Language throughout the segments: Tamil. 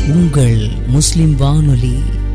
உங்கள் முஸ்லிம் வானொலி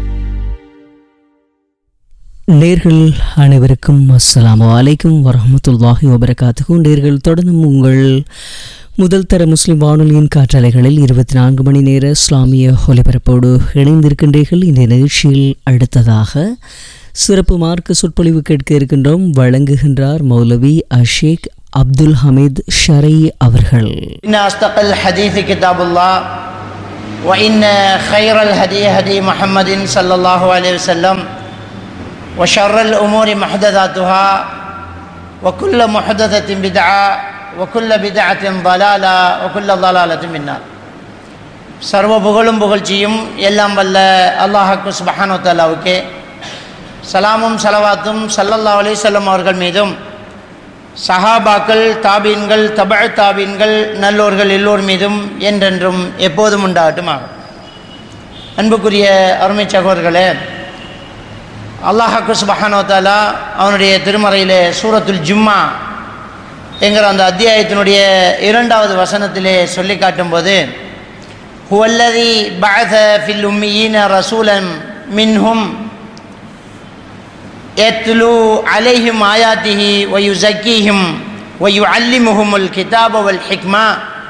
நேர்கள் அனைவருக்கும் அஸ்ஸலாமு அலைக்கும் வரஹமத்துல்லாஹி வபரகாத்துஹு நேர்கள் தொடர்ந்தும் உங்கள் முதல் தர முஸ்லிம் வானொலியின் காற்றலைகளில் இருபத்தி நான்கு மணி நேர இஸ்லாமிய ஒலிபரப்போடு இணைந்திருக்கின்றீர்கள் இந்த நிகழ்ச்சியில் அடுத்ததாக சிறப்பு மார்க்க சொற்பொழிவு கேட்க இருக்கின்றோம் வழங்குகின்றார் மௌலவி அஷேக் அப்துல் ஹமீத் ஷரை அவர்கள் إن أصدق الحديث كتاب الله وإن خير الهدي هدي محمد صلى الله عليه وسلم وشر الأمور محدثاتها وكل محدثة بدعة وكل بدعة ضلالة وكل ضلالة من النار சர்வ புகழும் புகழ்ச்சியும் எல்லாம் வல்ல அல்லாஹாக்கு சுபஹானு தாலாவுக்கே சலாமும் சலவாத்தும் சல்லல்லா அலிசல்லம் அவர்கள் மீதும் சஹாபாக்கள் தாபீன்கள் தபழ் தாபீன்கள் நல்லோர்கள் எல்லோர் மீதும் என்றென்றும் எப்போதும் உண்டாகட்டுமாக அன்புக்குரிய அருமை சகோதரர்களே அல்லாஹாக்கு சுபஹானோ தாலா அவனுடைய திருமறையிலே சூரத்துல் ஜும்மா என்கிற அந்த அத்தியாயத்தினுடைய இரண்டாவது வசனத்திலே சொல்லி காட்டும்போது ஹுவல்லதி பஅத ஃபில் உம்மியீன ரசூலன் மின்ஹும் يتلو عليهم آياته ويزكيهم ويعلمهم الكتاب والحكمة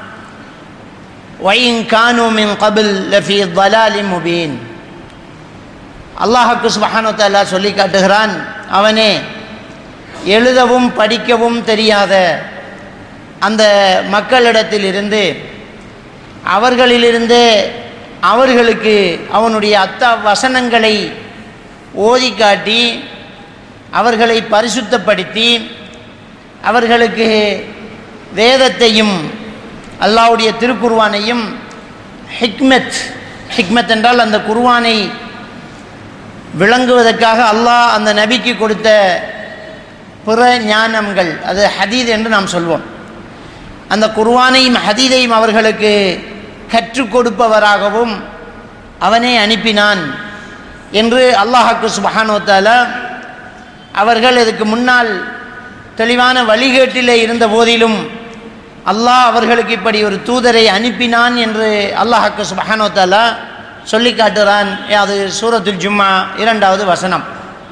وإن كانوا من قبل لفي ضلال مبين அல்லாஹுக்கு சுபஹானு தாலா சொல்லி காட்டுகிறான் அவனே எழுதவும் படிக்கவும் தெரியாத அந்த மக்களிடத்திலிருந்து அவர்களிலிருந்தே அவர்களுக்கு அவனுடைய அத்த வசனங்களை ஓதி காட்டி அவர்களை பரிசுத்தப்படுத்தி அவர்களுக்கு வேதத்தையும் அல்லாவுடைய திருக்குர்வானையும் ஹிக்மத் ஹிக்மத் என்றால் அந்த குர்வானை விளங்குவதற்காக அல்லாஹ் அந்த நபிக்கு கொடுத்த பிற ஞானங்கள் அது ஹதீத் என்று நாம் சொல்வோம் அந்த குர்வானையும் ஹதீதையும் அவர்களுக்கு கற்றுக் கொடுப்பவராகவும் அவனே அனுப்பினான் என்று அல்லாஹாக்கு சுபஹானோத்தாலா அவர்கள் இதுக்கு முன்னால் தெளிவான வழிகேட்டிலே இருந்த போதிலும் அல்லாஹ் அவர்களுக்கு இப்படி ஒரு தூதரை அனுப்பினான் என்று அல்லாஹாக்கு சுபஹானோத்தாலா சொல்லி காட்டுறான் அது சூரத்துல் ஜும்மா இரண்டாவது வசனம்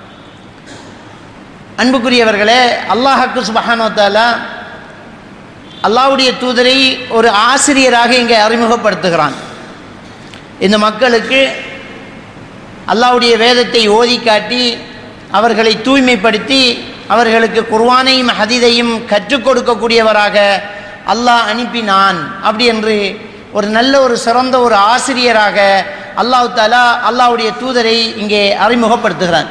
அன்புக்குரியவர்களே அல்லாஹாக்கு சுபஹானோத்தாலா அல்லாவுடைய தூதரை ஒரு ஆசிரியராக இங்கே அறிமுகப்படுத்துகிறான் இந்த மக்களுக்கு அல்லாவுடைய வேதத்தை ஓதி காட்டி அவர்களை தூய்மைப்படுத்தி அவர்களுக்கு குர்வானையும் ஹதீதையும் கற்றுக் கொடுக்கக்கூடியவராக அல்லாஹ் அனுப்பினான் அப்படி என்று ஒரு நல்ல ஒரு சிறந்த ஒரு ஆசிரியராக அல்லாஹ் தாலா அல்லாவுடைய தூதரை இங்கே அறிமுகப்படுத்துகிறான்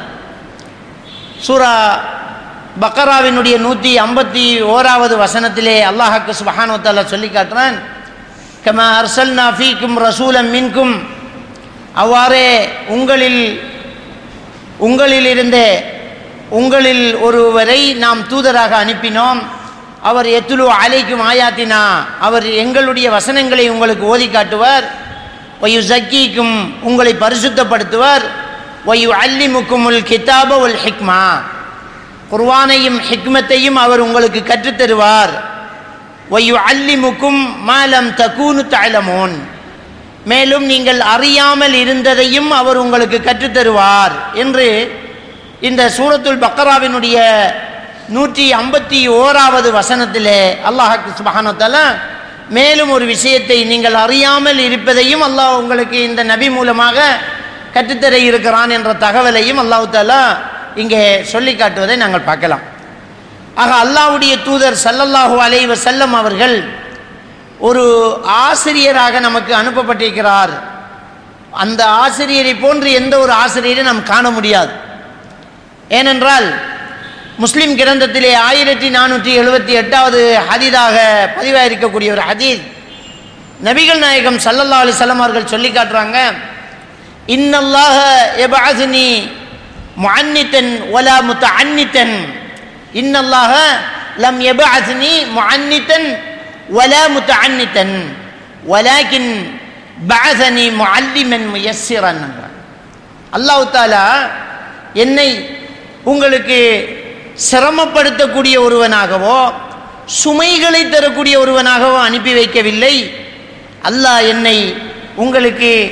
சூரா பக்கராவினுடைய நூற்றி ஐம்பத்தி ஓராவது வசனத்திலே அல்லாஹாக்கு சுபஹானு தாலா சொல்லி காட்டுறான் கம அர்சல்னா ஃபீக்கும் ரசூலம் மின்கும் அவ்வாறே உங்களில் உங்களிலிருந்தே உங்களில் ஒருவரை நாம் தூதராக அனுப்பினோம் அவர் எத்துலு அலைக்கும் ஆயாத்தினா அவர் எங்களுடைய வசனங்களை உங்களுக்கு ஓதி காட்டுவார் ஒயு ஜக்கிக்கும் உங்களை பரிசுத்தப்படுத்துவார் ஒயு அல்லிமுக்குமுல் கிதாப உல் ஹிக்மா குர்வானையும் ஹிக்மத்தையும் அவர் உங்களுக்கு கற்றுத்தருவார் ஒய்யு அல்லிமுக்கும் மாலம் தக்கூனு தாழமோன் மேலும் நீங்கள் அறியாமல் இருந்ததையும் அவர் உங்களுக்கு கற்றுத்தருவார் என்று இந்த சூரத்துல் பக்கராவினுடைய நூற்றி ஐம்பத்தி ஓராவது வசனத்திலே அல்லாஹாக்கு சுபஹானத்தால மேலும் ஒரு விஷயத்தை நீங்கள் அறியாமல் இருப்பதையும் அல்லாஹ் உங்களுக்கு இந்த நபி மூலமாக கற்றுத்தர இருக்கிறான் என்ற தகவலையும் அல்லாஹு தாலா இங்கே சொல்லி காட்டுவதை நாங்கள் பார்க்கலாம் ஆக அல்லாஹ்வுடைய தூதர் சல்லல்லாஹு அலைஹி வஸல்லம் அவர்கள் ஒரு ஆசிரியராக நமக்கு அனுப்பப்பட்டிருக்கிறார் அந்த ஆசிரியரை போன்று எந்த ஒரு ஆசிரியரை நாம் காண முடியாது ஏனென்றால் முஸ்லிம் கிரந்தத்திலே ஆயிரத்தி நானூற்றி எழுபத்தி எட்டாவது ஹதீதாக பதிவாயிருக்கக்கூடிய ஒரு ஹதீத் நபிகள் நாயகம் சல்லல்லா அலிசல்லம் அவர்கள் சொல்லி காட்டுறாங்க இன்னல்லாஹ எபாசினி முஅன்னித்தன் ஒலா முத்த அன்னித்தன் இன்னல்லாஹ லம் எபாசினி முஅன்னித்தன் ولا متعنتا ولكن بعثني معلما ميسرا அல்லாஹ் தாலா என்னை உங்களுக்கு சிரமப்படுத்தக்கூடிய ஒருவனாகவோ சுமைகளை தரக்கூடிய ஒருவனாகவோ அனுப்பி வைக்கவில்லை அல்லாஹ் என்னை உங்களுக்கு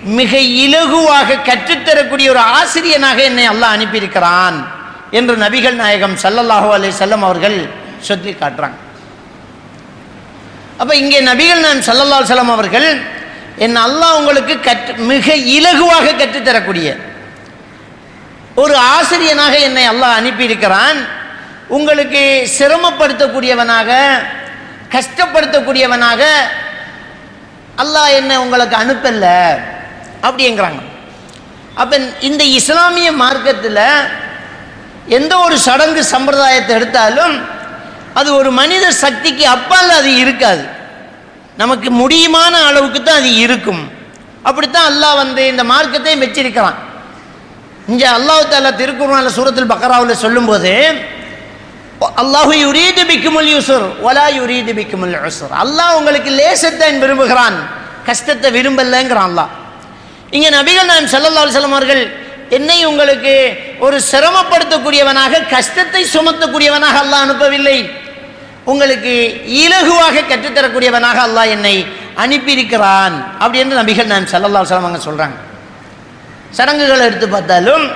மிக இலகுவாக கற்றுத்தரக்கூடிய ஒரு ஆசிரியனாக என்னை அல்லாஹ் அனுப்பியிருக்கிறான் என்று நபிகள் நாயகம் ஸல்லல்லாஹு அலைஹி வஸல்லம் அவர்கள் சொல்லி காட்டுறாங்க அப்ப இங்கே நபிகள் நாயகம் ஸல்லல்லாஹு அலைஹி வஸல்லம் அவர்கள் என் அல்லாஹ் உங்களுக்கு கற்று மிக இலகுவாக கற்றுத்தரக்கூடிய ஒரு ஆசிரியனாக என்னை அல்லாஹ் அனுப்பியிருக்கிறான் உங்களுக்கு சிரமப்படுத்தக்கூடியவனாக கஷ்டப்படுத்தக்கூடியவனாக அல்லாஹ் என்ன உங்களுக்கு அனுப்பல அப்படிங்கிறாங்க அப்போ இந்த இஸ்லாமிய மார்க்கத்தில் எந்த ஒரு சடங்கு சம்பிரதாயத்தை எடுத்தாலும் அது ஒரு மனித சக்திக்கு அப்பால் அது இருக்காது நமக்கு முடியுமான அளவுக்கு தான் அது இருக்கும் அப்படித்தான் அல்லாஹ் வந்து இந்த மார்க்கத்தையும் வச்சிருக்கிறான் இங்கே அல்லாஹ் தாலா திருக்குறான சூரத்தில் பக்கராவில் சொல்லும்போது அல்லாஹு யுரீது பிக்குமுல் யூசுர் வலா யுரீது பிக்குமுல் உசுர் அல்லாஹ் உங்களுக்கு லேசத்தான் விரும்புகிறான் கஷ்டத்தை விரும்பலைங்கிறான் அல்லாஹ் இங்கே நபிகள் நான் ஸல்லல்லாஹு அலைஹி வஸல்லம் அவர்கள் என்னை உங்களுக்கு ஒரு சிரமப்படுத்தக்கூடியவனாக கஷ்டத்தை சுமத்தக்கூடியவனாக அல்லாஹ் அனுப்பவில்லை உங்களுக்கு இலகுவாக கற்றுத்தரக்கூடியவனாக அல்லாஹ் என்னை அனுப்பியிருக்கிறான் அப்படி என்று நபிகள் நான் ஸல்லல்லாஹு அலைஹி வஸல்லம் அவங்க சொல்கிறாங்க சடங்குகளை எடுத்து பார்த்தாலும்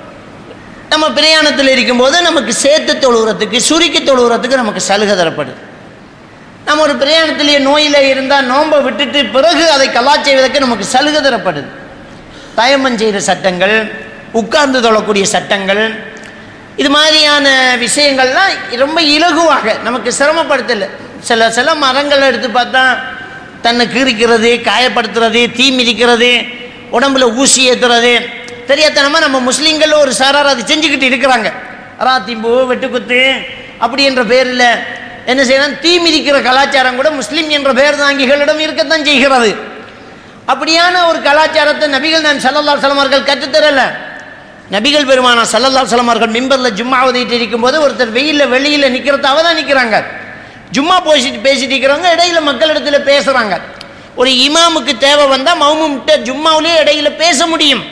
நம்ம பிரயாணத்தில் இருக்கும்போது நமக்கு சேர்த்து தொழுகிறதுக்கு சுருக்கி தொழுகிறதுக்கு நமக்கு சலுகை தரப்படுது நம்ம ஒரு பிரயாணத்திலேயே நோயில் இருந்தால் நோன்பை விட்டுட்டு பிறகு அதை கலா செய்வதற்கு நமக்கு சலுகை தரப்படுது தயமம் செய்கிற சட்டங்கள் உட்கார்ந்து தொழக்கூடிய சட்டங்கள் இது மாதிரியான விஷயங்கள்லாம் ரொம்ப இலகுவாக நமக்கு சிரமப்படுத்தலை சில சில மரங்களை எடுத்து பார்த்தா தன்னை கீறிக்கிறது காயப்படுத்துறது தீ மிதிக்கிறது உடம்புல ஊசி ஏற்றுறது தெரியாதனமாக நம்ம முஸ்லீம்கள் ஒரு சாரார் அதை செஞ்சுக்கிட்டு இருக்கிறாங்க ராத்திம்பூ வெட்டுக்குத்து அப்படி என்ற பேரில் என்ன செய்யணும் தீ மிதிக்கிற கலாச்சாரம் கூட முஸ்லீம் என்ற பெயர் தாங்கிகளிடம் இருக்கத்தான் செய்கிறது அப்படியான ஒரு கலாச்சாரத்தை நபிகள் நான் சல்லல்லா சலமார்கள் கற்றுத்தரல நபிகள் பெருமானா சல்லல்லா சலமார்கள் மிம்பரில் ஜும்மா உதவிட்டு இருக்கும்போது ஒருத்தர் வெயிலில் வெளியில் நிற்கிறத அவ தான் நிற்கிறாங்க ஜும்மா பேசிட்டு பேசிட்டு இருக்கிறவங்க இடையில மக்களிடத்துல பேசுகிறாங்க ஒரு இமாமுக்கு தேவை வந்தால் மௌமும்கிட்ட ஜும்மாவிலே இடையில பேச முடியும்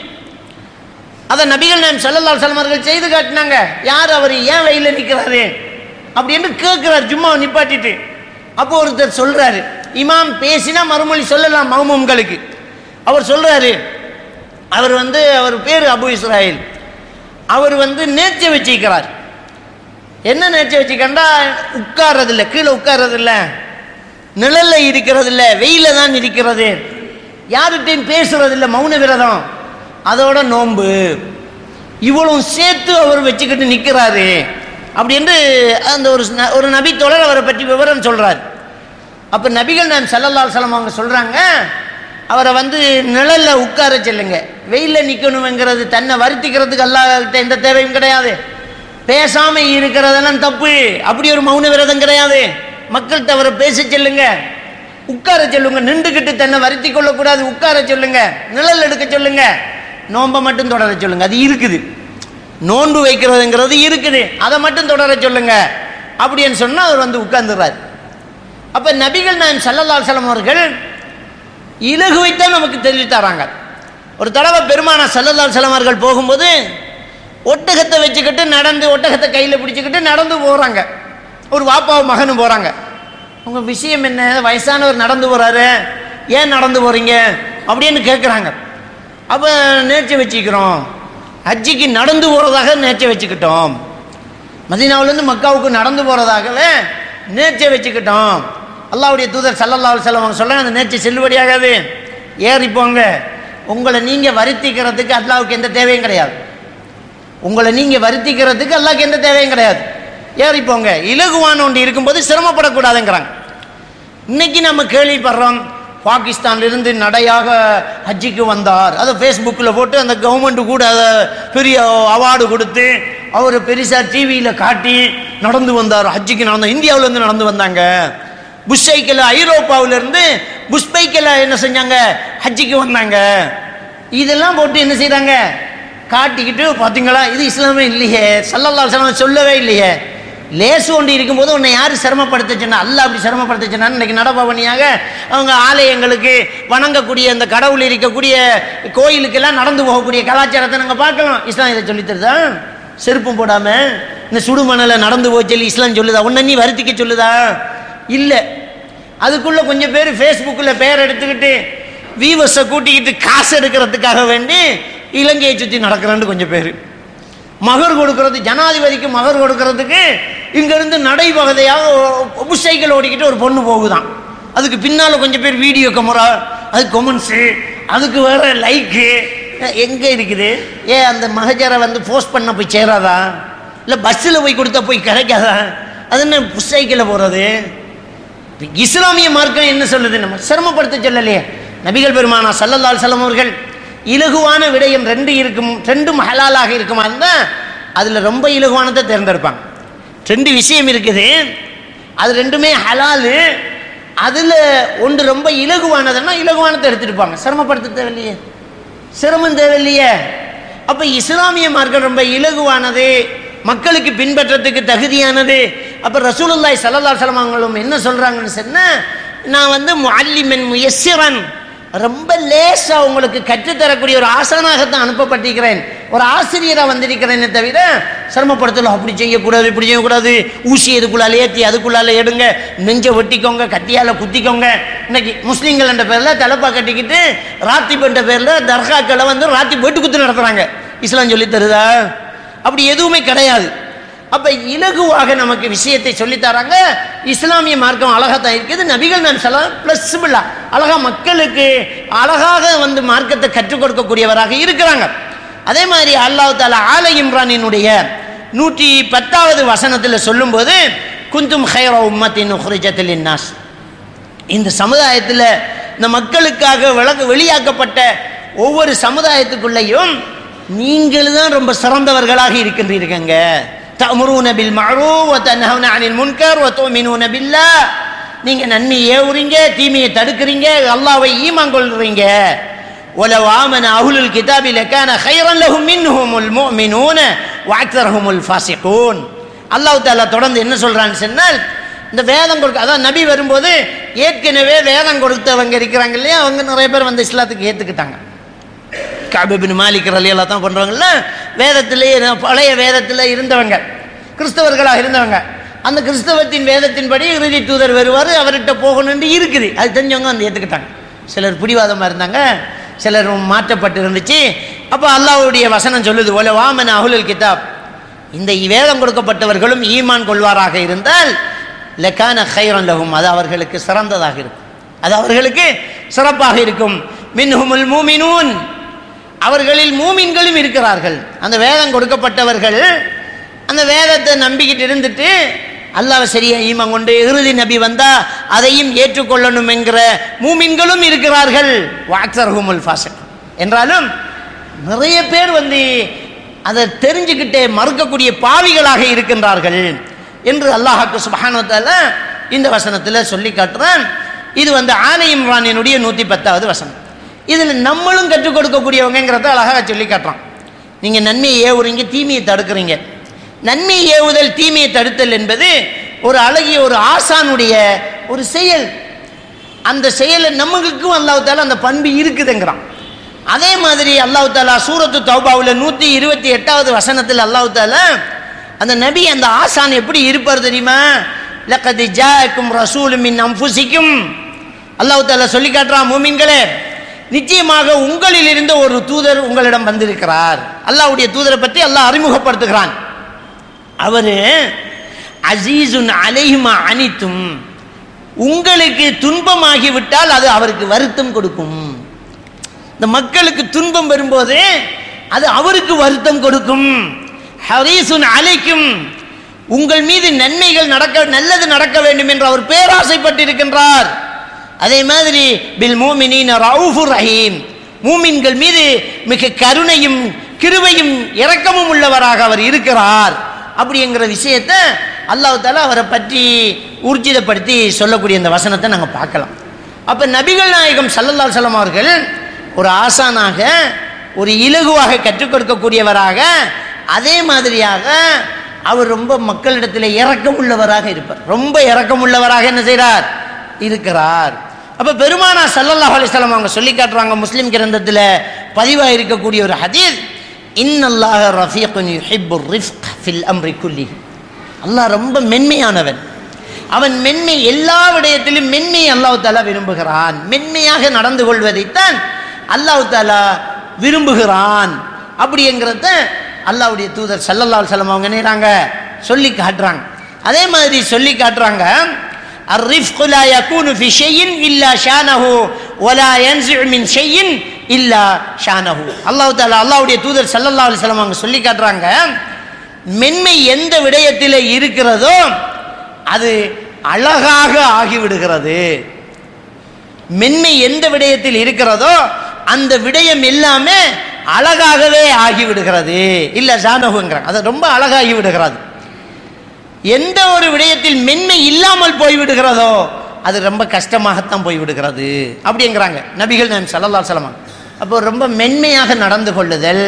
அதை நபிகள் நான் சல்லல்லா சலமார்கள் செய்து காட்டினாங்க யார் அவர் ஏன் வெயிலில் நிற்கிறாரு அப்படின்னு கேட்குறார் ஜும்மாவை நிப்பாட்டிட்டு அப்போ ஒருத்தர் சொல்றாரு இமாம் பேசினா மறுமொழி சொல்லலாம் மௌமும்களுக்கு அவர் சொல்றாரு அவர் வந்து அவர் பேர் அபு இஸ்ராயில் அவர் வந்து நேர்ச்சி வச்சிருக்கிறார் என்ன நேர்ச்சி வச்சுக்கண்டா உட்கார்றதில்ல கீழே உட்கார்றதில்ல நிழல்ல இருக்கிறது இல்ல வெயில தான் இருக்கிறது யார்கிட்டையும் பேசுறதில்ல மௌன விரதம் அதோட நோன்பு இவ்வளவும் சேர்த்து அவர் வச்சுக்கிட்டு நிற்கிறாரு அப்படி என்று அந்த ஒரு ந- ஒரு நபி தோழர் அவரை பற்றி விவரம் சொல்றார் அப்போ நபிகள் நான் சல்லல்லா சலம் அவங்க சொல்றாங்க அவரை வந்து நிழல்ல உட்கார சொல்லுங்க வெயில்ல நிற்கணுங்கிறது தன்னை வருத்திக்கிறதுக்கு அல்லாஹ்கிட்ட எந்த தேவையும் கிடையாது பேசாம இருக்கிறதெல்லாம் தப்பு அப்படி ஒரு மௌன விரதம் கிடையாது மக்கள்கிட்ட அவரை பேச சொல்லுங்க உட்கார சொல்லுங்க நின்றுக்கிட்டு தன்னை வருத்தி கொள்ளக்கூடாது உட்கார சொல்லுங்க நிழல் எடுக்க சொல்லுங்க நோன்பை மட்டும் தொடர சொல்லுங்க அது இருக்குது நோன்பு வைக்கிறதுங்கிறது இருக்குது அதை மட்டும் தொடர சொல்லுங்க அப்படின்னு சொன்னா அவர் வந்து உட்கார்ந்துறாரு அப்ப நபிகள் நாயம் சல்லல்லாஹு அலைஹி வஸல்லம் அவர்கள் இலகுவைத்தான் நமக்கு தெரிவித்து தராங்க ஒரு தடவை பெருமானா சல்லல்லாஹு அலைஹி வஸல்லம் அவர்கள் போகும்போது ஒட்டகத்தை வச்சுக்கிட்டு நடந்து ஒட்டகத்தை கையில் பிடிச்சிக்கிட்டு நடந்து போகிறாங்க ஒரு வாப்பாவும் மகனும் போகிறாங்க உங்கள் விஷயம் என்ன வயசானவர் நடந்து போகிறாரு ஏன் நடந்து போகிறீங்க அப்படின்னு கேட்குறாங்க அப்போ நேர்ச்சி வச்சுக்கிறோம் ஹஜ்ஜிக்கு நடந்து போகிறதாக நேர்ச்சி வச்சுக்கிட்டோம் மதீனாவிலேருந்து மக்காவுக்கு நடந்து போகிறதாகவே நேர்ச்சி வச்சுக்கிட்டோம் அல்லாஹ்வுடைய தூதர் சல்லல்லாஹு அலைஹி வஸல்லம் அவங்க சொல்ல அந்த நேர்ச்சி செல்லுபடியாகாது ஏறி போங்க உங்களை நீங்கள் வருத்திக்கிறதுக்கு அல்லாஹ்வுக்கு எந்த தேவையும் கிடையாது உங்களை நீங்கள் வருத்திக்கிறதுக்கு அல்லாஹ்க்கு எந்த தேவையும் கிடையாது ஏறி போங்க இலகுவான ஒன்று இருக்கும்போது சிரமப்படக்கூடாதுங்கிறாங்க இன்னைக்கு நம்ம கேள்விப்படுறோம் பாகிஸ்தான்ல இருந்து நடையாக ஹஜ்ஜிக்கு வந்தார் அதை ஃபேஸ்புக்கில் போட்டு அந்த கவர்மெண்ட் கூட அதை பெரிய அவார்டு கொடுத்து அவர் பெருசாக டிவியில் காட்டி நடந்து வந்தார் ஹஜ்ஜிக்கு நடந்த இந்தியாவிலேருந்து நடந்து வந்தாங்க புஷ் சைக்கிள் ஐரோப்பாவிலேருந்து புஷ் பைக்கில் என்ன செஞ்சாங்க ஹஜ்ஜிக்கு வந்தாங்க இதெல்லாம் போட்டு என்ன செய்கிறாங்க காட்டிக்கிட்டு பார்த்தீங்களா இது இஸ்லாமே இல்லையே சல்லல்லா அலைஹி வஸல்லம் சொல்லவே இல்லையே லேசு ஒன்று இருக்கும்போது உன்னை யார் சிரமப்படுத்துச்சுன்னா அல்லாஹ் அப்படி சிரமப்படுத்துச்சுன்னா இன்னைக்கு நடபவனியாக அவங்க ஆலயங்களுக்கு வணங்கக்கூடிய அந்த கடவுள் இருக்கக்கூடிய கோயிலுக்கெல்லாம் நடந்து போகக்கூடிய கலாச்சாரத்தை நாங்கள் பார்க்கலாம் இஸ்லாம் இதை சொல்லித் தருதா செருப்பும் போடாம இந்த சுடுமணல நடந்து போய் சொல்லி இஸ்லாம் சொல்லுதா உன்னை நீ வருத்திக்க சொல்லுதா இல்லை அதுக்குள்ள கொஞ்சம் பேர் ஃபேஸ்புக்கில் பேர் எடுத்துக்கிட்டு வீவர்ஸை கூட்டிக்கிட்டு காசு எடுக்கிறதுக்காக வேண்டி இலங்கையை சுற்றி நடக்கிறேன்னு கொஞ்சம் பேர் மகர் கொடுக்கறது ஜனாதிபதிக்கு மகர் கொடுக்கறதுக்கு இங்கிருந்து நடைபகுதியாக சைக்கிள் ஓடிக்கிட்டு ஒரு பொண்ணு போகுதான் அதுக்கு பின்னால் கொஞ்சம் பேர் வீடியோ கேமரா அதுக்கு கொமெண்ட்ஸு அதுக்கு வேற லைக்கு எங்கே இருக்குது ஏன் அந்த மகஜரை வந்து போஸ்ட் பண்ண போய் சேராதா இல்லை பஸ்ஸில் போய் கொடுத்தா போய் கிடைக்காதா அது என்ன சைக்கிளில் போகிறது இஸ்லாமிய மார்க்கம் என்ன சொல்லுது நம்ம சிரமப்படுத்த சொல்லலையே நபிகள் பெருமானா சல்லல்லால் செல்லம் அவர்கள் இலகுவான விடயம் ரெண்டு இருக்கும் ரெண்டும் ஹலாலாக இருக்குமா இருந்தால் அதில் ரொம்ப இலகுவானதை தேர்ந்தெடுப்பாங்க ரெண்டு விஷயம் இருக்குது அது ரெண்டுமே ஹலாலு அதில் ஒன்று ரொம்ப இலகுவானதுன்னா இலகுவானதை எடுத்துருப்பாங்க சிரமப்படுத்த தேவையில்லையே சிரமம் தேவையில்லையே அப்போ இஸ்லாமிய மார்க்கம் ரொம்ப இலகுவானது மக்களுக்கு பின்பற்றத்துக்கு தகுதியானது அப்போ ரசூலுல்லாய் சல்லல்லா சலமாங்களும் என்ன சொல்கிறாங்கன்னு சொன்னால் நான் வந்து முல்லிமன் முயசிரன் ரொம்ப லேசாக உங்களுக்கு கற்றுத்தரக்கூடிய ஒரு ஆசானாகத்தான் அனுப்பப்பட்டிருக்கிறேன் ஒரு ஆசிரியராக வந்திருக்கிறேனே தவிர சிரமப்படுத்தல அப்படி செய்யக்கூடாது இப்படி செய்யக்கூடாது ஊசி இதுக்குள்ளால ஏற்றி அதுக்குள்ளால எடுங்க நெஞ்சை வெட்டிக்கோங்க கத்தியால் குத்திக்கோங்க இன்னைக்கு முஸ்லீம்கள் என்ற பேரில் தலைப்பா கட்டிக்கிட்டு ராத்திப் என்ற பேரில் தர்காக்களை வந்து ராத்தி வெட்டு குத்து நடத்துகிறாங்க இஸ்லாம் சொல்லி தருதா அப்படி எதுவுமே கிடையாது அப்ப இலகுவாக நமக்கு விஷயத்தை சொல்லித் தராங்க இஸ்லாமிய மார்க்கம் அழகா தான் இருக்குது நபிகள் நான் சொல்ல பிளஸ்பிளா அழகா மக்களுக்கு அழகாக வந்து மார்க்கத்தை கற்றுக் கொடுக்கக்கூடியவராக இருக்கிறாங்க அதே மாதிரி அல்லாஹ் தாலா ஆல இம்ரானினுடைய நூற்றி பத்தாவது வசனத்தில் சொல்லும்போது குந்தும் ஹைர உம்மத்தின் உஹ்ரிஜத்தில் இன்னாஸ் இந்த சமுதாயத்தில் இந்த மக்களுக்காக விளக்கு வெளியாக்கப்பட்ட ஒவ்வொரு சமுதாயத்துக்குள்ளேயும் நீங்கள் தான் ரொம்ப சிறந்தவர்களாக இருக்கின்றீர்கள்ங்க தமுருன பில் மஅரூஃப் வ தன்ஹவுன அனில் முன்கர் வ துமினுன பில்லாஹ் நீங்க நன்மையை ஏவுறீங்க தீமையை தடுக்கிறீங்க அல்லாஹ்வை ஈமான் கொள்றீங்க ولو آمن أهل الكتاب لكان خيرا لهم منهم المؤمنون وأكثرهم الفاسقون அல்லாஹ் தாலா தொடர்ந்து என்ன சொல்றான்னு சொன்னால் இந்த வேதம் கொடுக்க அதான் நபி வரும்போது ஏற்கனவே வேதம் கொடுத்தவங்க இருக்கிறாங்க இல்லையா அவங்க நிறைய பேர் வந்து இஸ்லாத்துக்கு ஏற்றுக்கிட்டாங்க காபிபின் மாலிக் அலி எல்லாம் தான் பண்ணுறவங்கள வேதத்திலே பழைய வேதத்தில் இருந்தவங்க கிறிஸ்தவர்களாக இருந்தவங்க அந்த கிறிஸ்தவத்தின் வேதத்தின்படி இறுதி தூதர் வருவார் அவர்கிட்ட போகணும்னு இருக்குது அது தெரிஞ்சவங்க வந்து ஏற்றுக்கிட்டாங்க சிலர் பிடிவாதமாக இருந்தாங்க சிலர் மாற்றப்பட்டு இருந்துச்சு அப்போ அல்லாஹ்வுடைய வசனம் சொல்லுது ஒல வாமன் அஹுலுல் கிதாப் இந்த வேதம் கொடுக்கப்பட்டவர்களும் ஈமான் கொள்வாராக இருந்தால் லக்கான ஹைரன் லஹும் அது அவர்களுக்கு சிறந்ததாக இருக்கும் அது அவர்களுக்கு சிறப்பாக இருக்கும் மின்ஹுமுல் மூமினூன் அவர்களில் மூமின்களும் இருக்கிறார்கள் அந்த வேதம் கொடுக்கப்பட்டவர்கள் அந்த வேதத்தை நம்பிக்கிட்டு இருந்துட்டு அல்லாஹ் சரியா ஈமான் கொண்டு இறுதி நபி வந்தா அதையும் ஏற்றுக்கொள்ளணும் என்கிற மூமின்களும் இருக்கிறார்கள் வாக்சர்ஹுமுல் ஃபாசக் என்றாலும் நிறைய பேர் வந்து அதை தெரிஞ்சுக்கிட்டே மறுக்கக்கூடிய பாவிகளாக இருக்கின்றார்கள் என்று அல்லாஹாக்கு சுபஹானுவத்தால இந்த வசனத்தில் சொல்லி காட்டுறான் இது வந்து ஆலை இம்ரானினுடைய நூற்றி பத்தாவது வசனம் இதில் நம்மளும் கற்றுக் கொடுக்கக்கூடியவங்கிறத அழகாக சொல்லி காட்டுறான் நீங்கள் நன்மையை ஏவுறீங்க தீமையை தடுக்கிறீங்க நன்மையை ஏவுதல் தீமையை தடுத்தல் என்பது ஒரு அழகிய ஒரு ஆசானுடைய ஒரு செயல் அந்த செயலை நம்மளுக்கும் அல்லாஹ் தாலா அந்த பண்பு இருக்குதுங்கிறான் அதே மாதிரி அல்லாஹ் தாலா சூரத்து தௌபாவில் நூற்றி இருபத்தி எட்டாவது வசனத்தில் அல்லாஹ் தாலா அந்த நபி அந்த ஆசான் எப்படி இருப்பார் தெரியுமா லக்கது ஜாக்கும் ரசூலும் மின் அம்புசிக்கும் அல்லாஹ் தாலா சொல்லி காட்டுறான் மூமின்களே நிச்சயமாக உங்களில் இருந்த ஒரு தூதர் உங்களிடம் வந்திருக்கிறார் அல்லாஹ்வுடைய தூதரை பற்றி அல்லாஹ் அறிமுகப்படுத்துகிறான் அவரு அசீசுன் அலைஹிமா அனித்தும் உங்களுக்கு துன்பமாகி விட்டால் அது அவருக்கு வருத்தம் கொடுக்கும் இந்த மக்களுக்கு துன்பம் வரும்போது அது அவருக்கு வருத்தம் கொடுக்கும் ஹரீசுன் அலைக்கும் உங்கள் மீது நன்மைகள் நடக்க நல்லது நடக்க வேண்டும் என்று அவர் பேராசைப்பட்டிருக்கின்றார் அதே மாதிரி பில் மூமினின் ரவுஃபுர் ரஹீம் மூமின்கள் மீது மிக கருணையும் கிருபையும் இரக்கமும் உள்ளவராக அவர் இருக்கிறார் அப்படிங்கிற விஷயத்த அல்லாஹ் தாலா அவரை பற்றி ஊர்ஜிதப்படுத்தி சொல்லக்கூடிய இந்த வசனத்தை நாங்கள் பார்க்கலாம் அப்போ நபிகள் நாயகம் சல்லல்லாஹு அலைஹி வஸல்லம் அவர்கள் ஒரு ஆசானாக ஒரு இலகுவாக கற்றுக் கொடுக்கக்கூடியவராக அதே மாதிரியாக அவர் ரொம்ப மக்களிடத்தில் இரக்கம் உள்ளவராக இருப்பார் ரொம்ப இரக்கம் உள்ளவராக என்ன செய்கிறார் இருக்கிறார் அப்போ பெருமானா சல்லல்லாஹு அலைஹி வஸல்லம் அவங்க சொல்லி காட்டுறாங்க முஸ்லீம் கிரந்தத்தில் பதிவாக இருக்கக்கூடிய ஒரு ஹதீஸ் இன்னல்லாஹ ரஃபீக்குன் யுஹிப்பு ரிஃப்க் ஃபில் அம்ரி குல்லி அல்லாஹ் ரொம்ப மென்மையானவன் அவன் மென்மை எல்லா விடயத்திலும் மென்மை அல்லாஹ் தாலா விரும்புகிறான் மென்மையாக நடந்து கொள்வதைத்தான் அல்லாஹ் தாலா விரும்புகிறான் அப்படிங்கிறத அல்லாஹ்வுடைய தூதர் சல்லல்லாஹு அலைஹி வஸல்லம் அவங்க நேராங்க சொல்லி காட்டுறாங்க அதே மாதிரி சொல்லி காட்டுறாங்க الرفق لا يكون في شيء إلا شانه ولا ينزع من شيء إلا شانه அல்லாஹ் தாலா அல்லாஹ்வுடைய தூதர் சல்லல்லாஹு அலைஹி வஸல்லம் அவங்க சொல்லி காட்டுறாங்க மென்மை எந்த விடயத்தில் இருக்கிறதோ அது அழகாக ஆகிவிடுகிறது மென்மை எந்த விடயத்தில் இருக்கிறதோ அந்த விடயம் எல்லாமே அழகாகவே ஆகிவிடுகிறது இல்ல ஜானகுங்கிறாங்க அது ரொம்ப அழகாகி விடுகிறது எந்த ஒரு விடயத்தில் மென்மை இல்லாமல் போய்விடுகிறதோ அது ரொம்ப கஷ்டமாகத்தான் போய்விடுகிறது அப்படிங்கிறாங்க நபிகள் நான் சல்லல்லா சலமா அப்போ ரொம்ப மென்மையாக நடந்து கொள்ளுதல்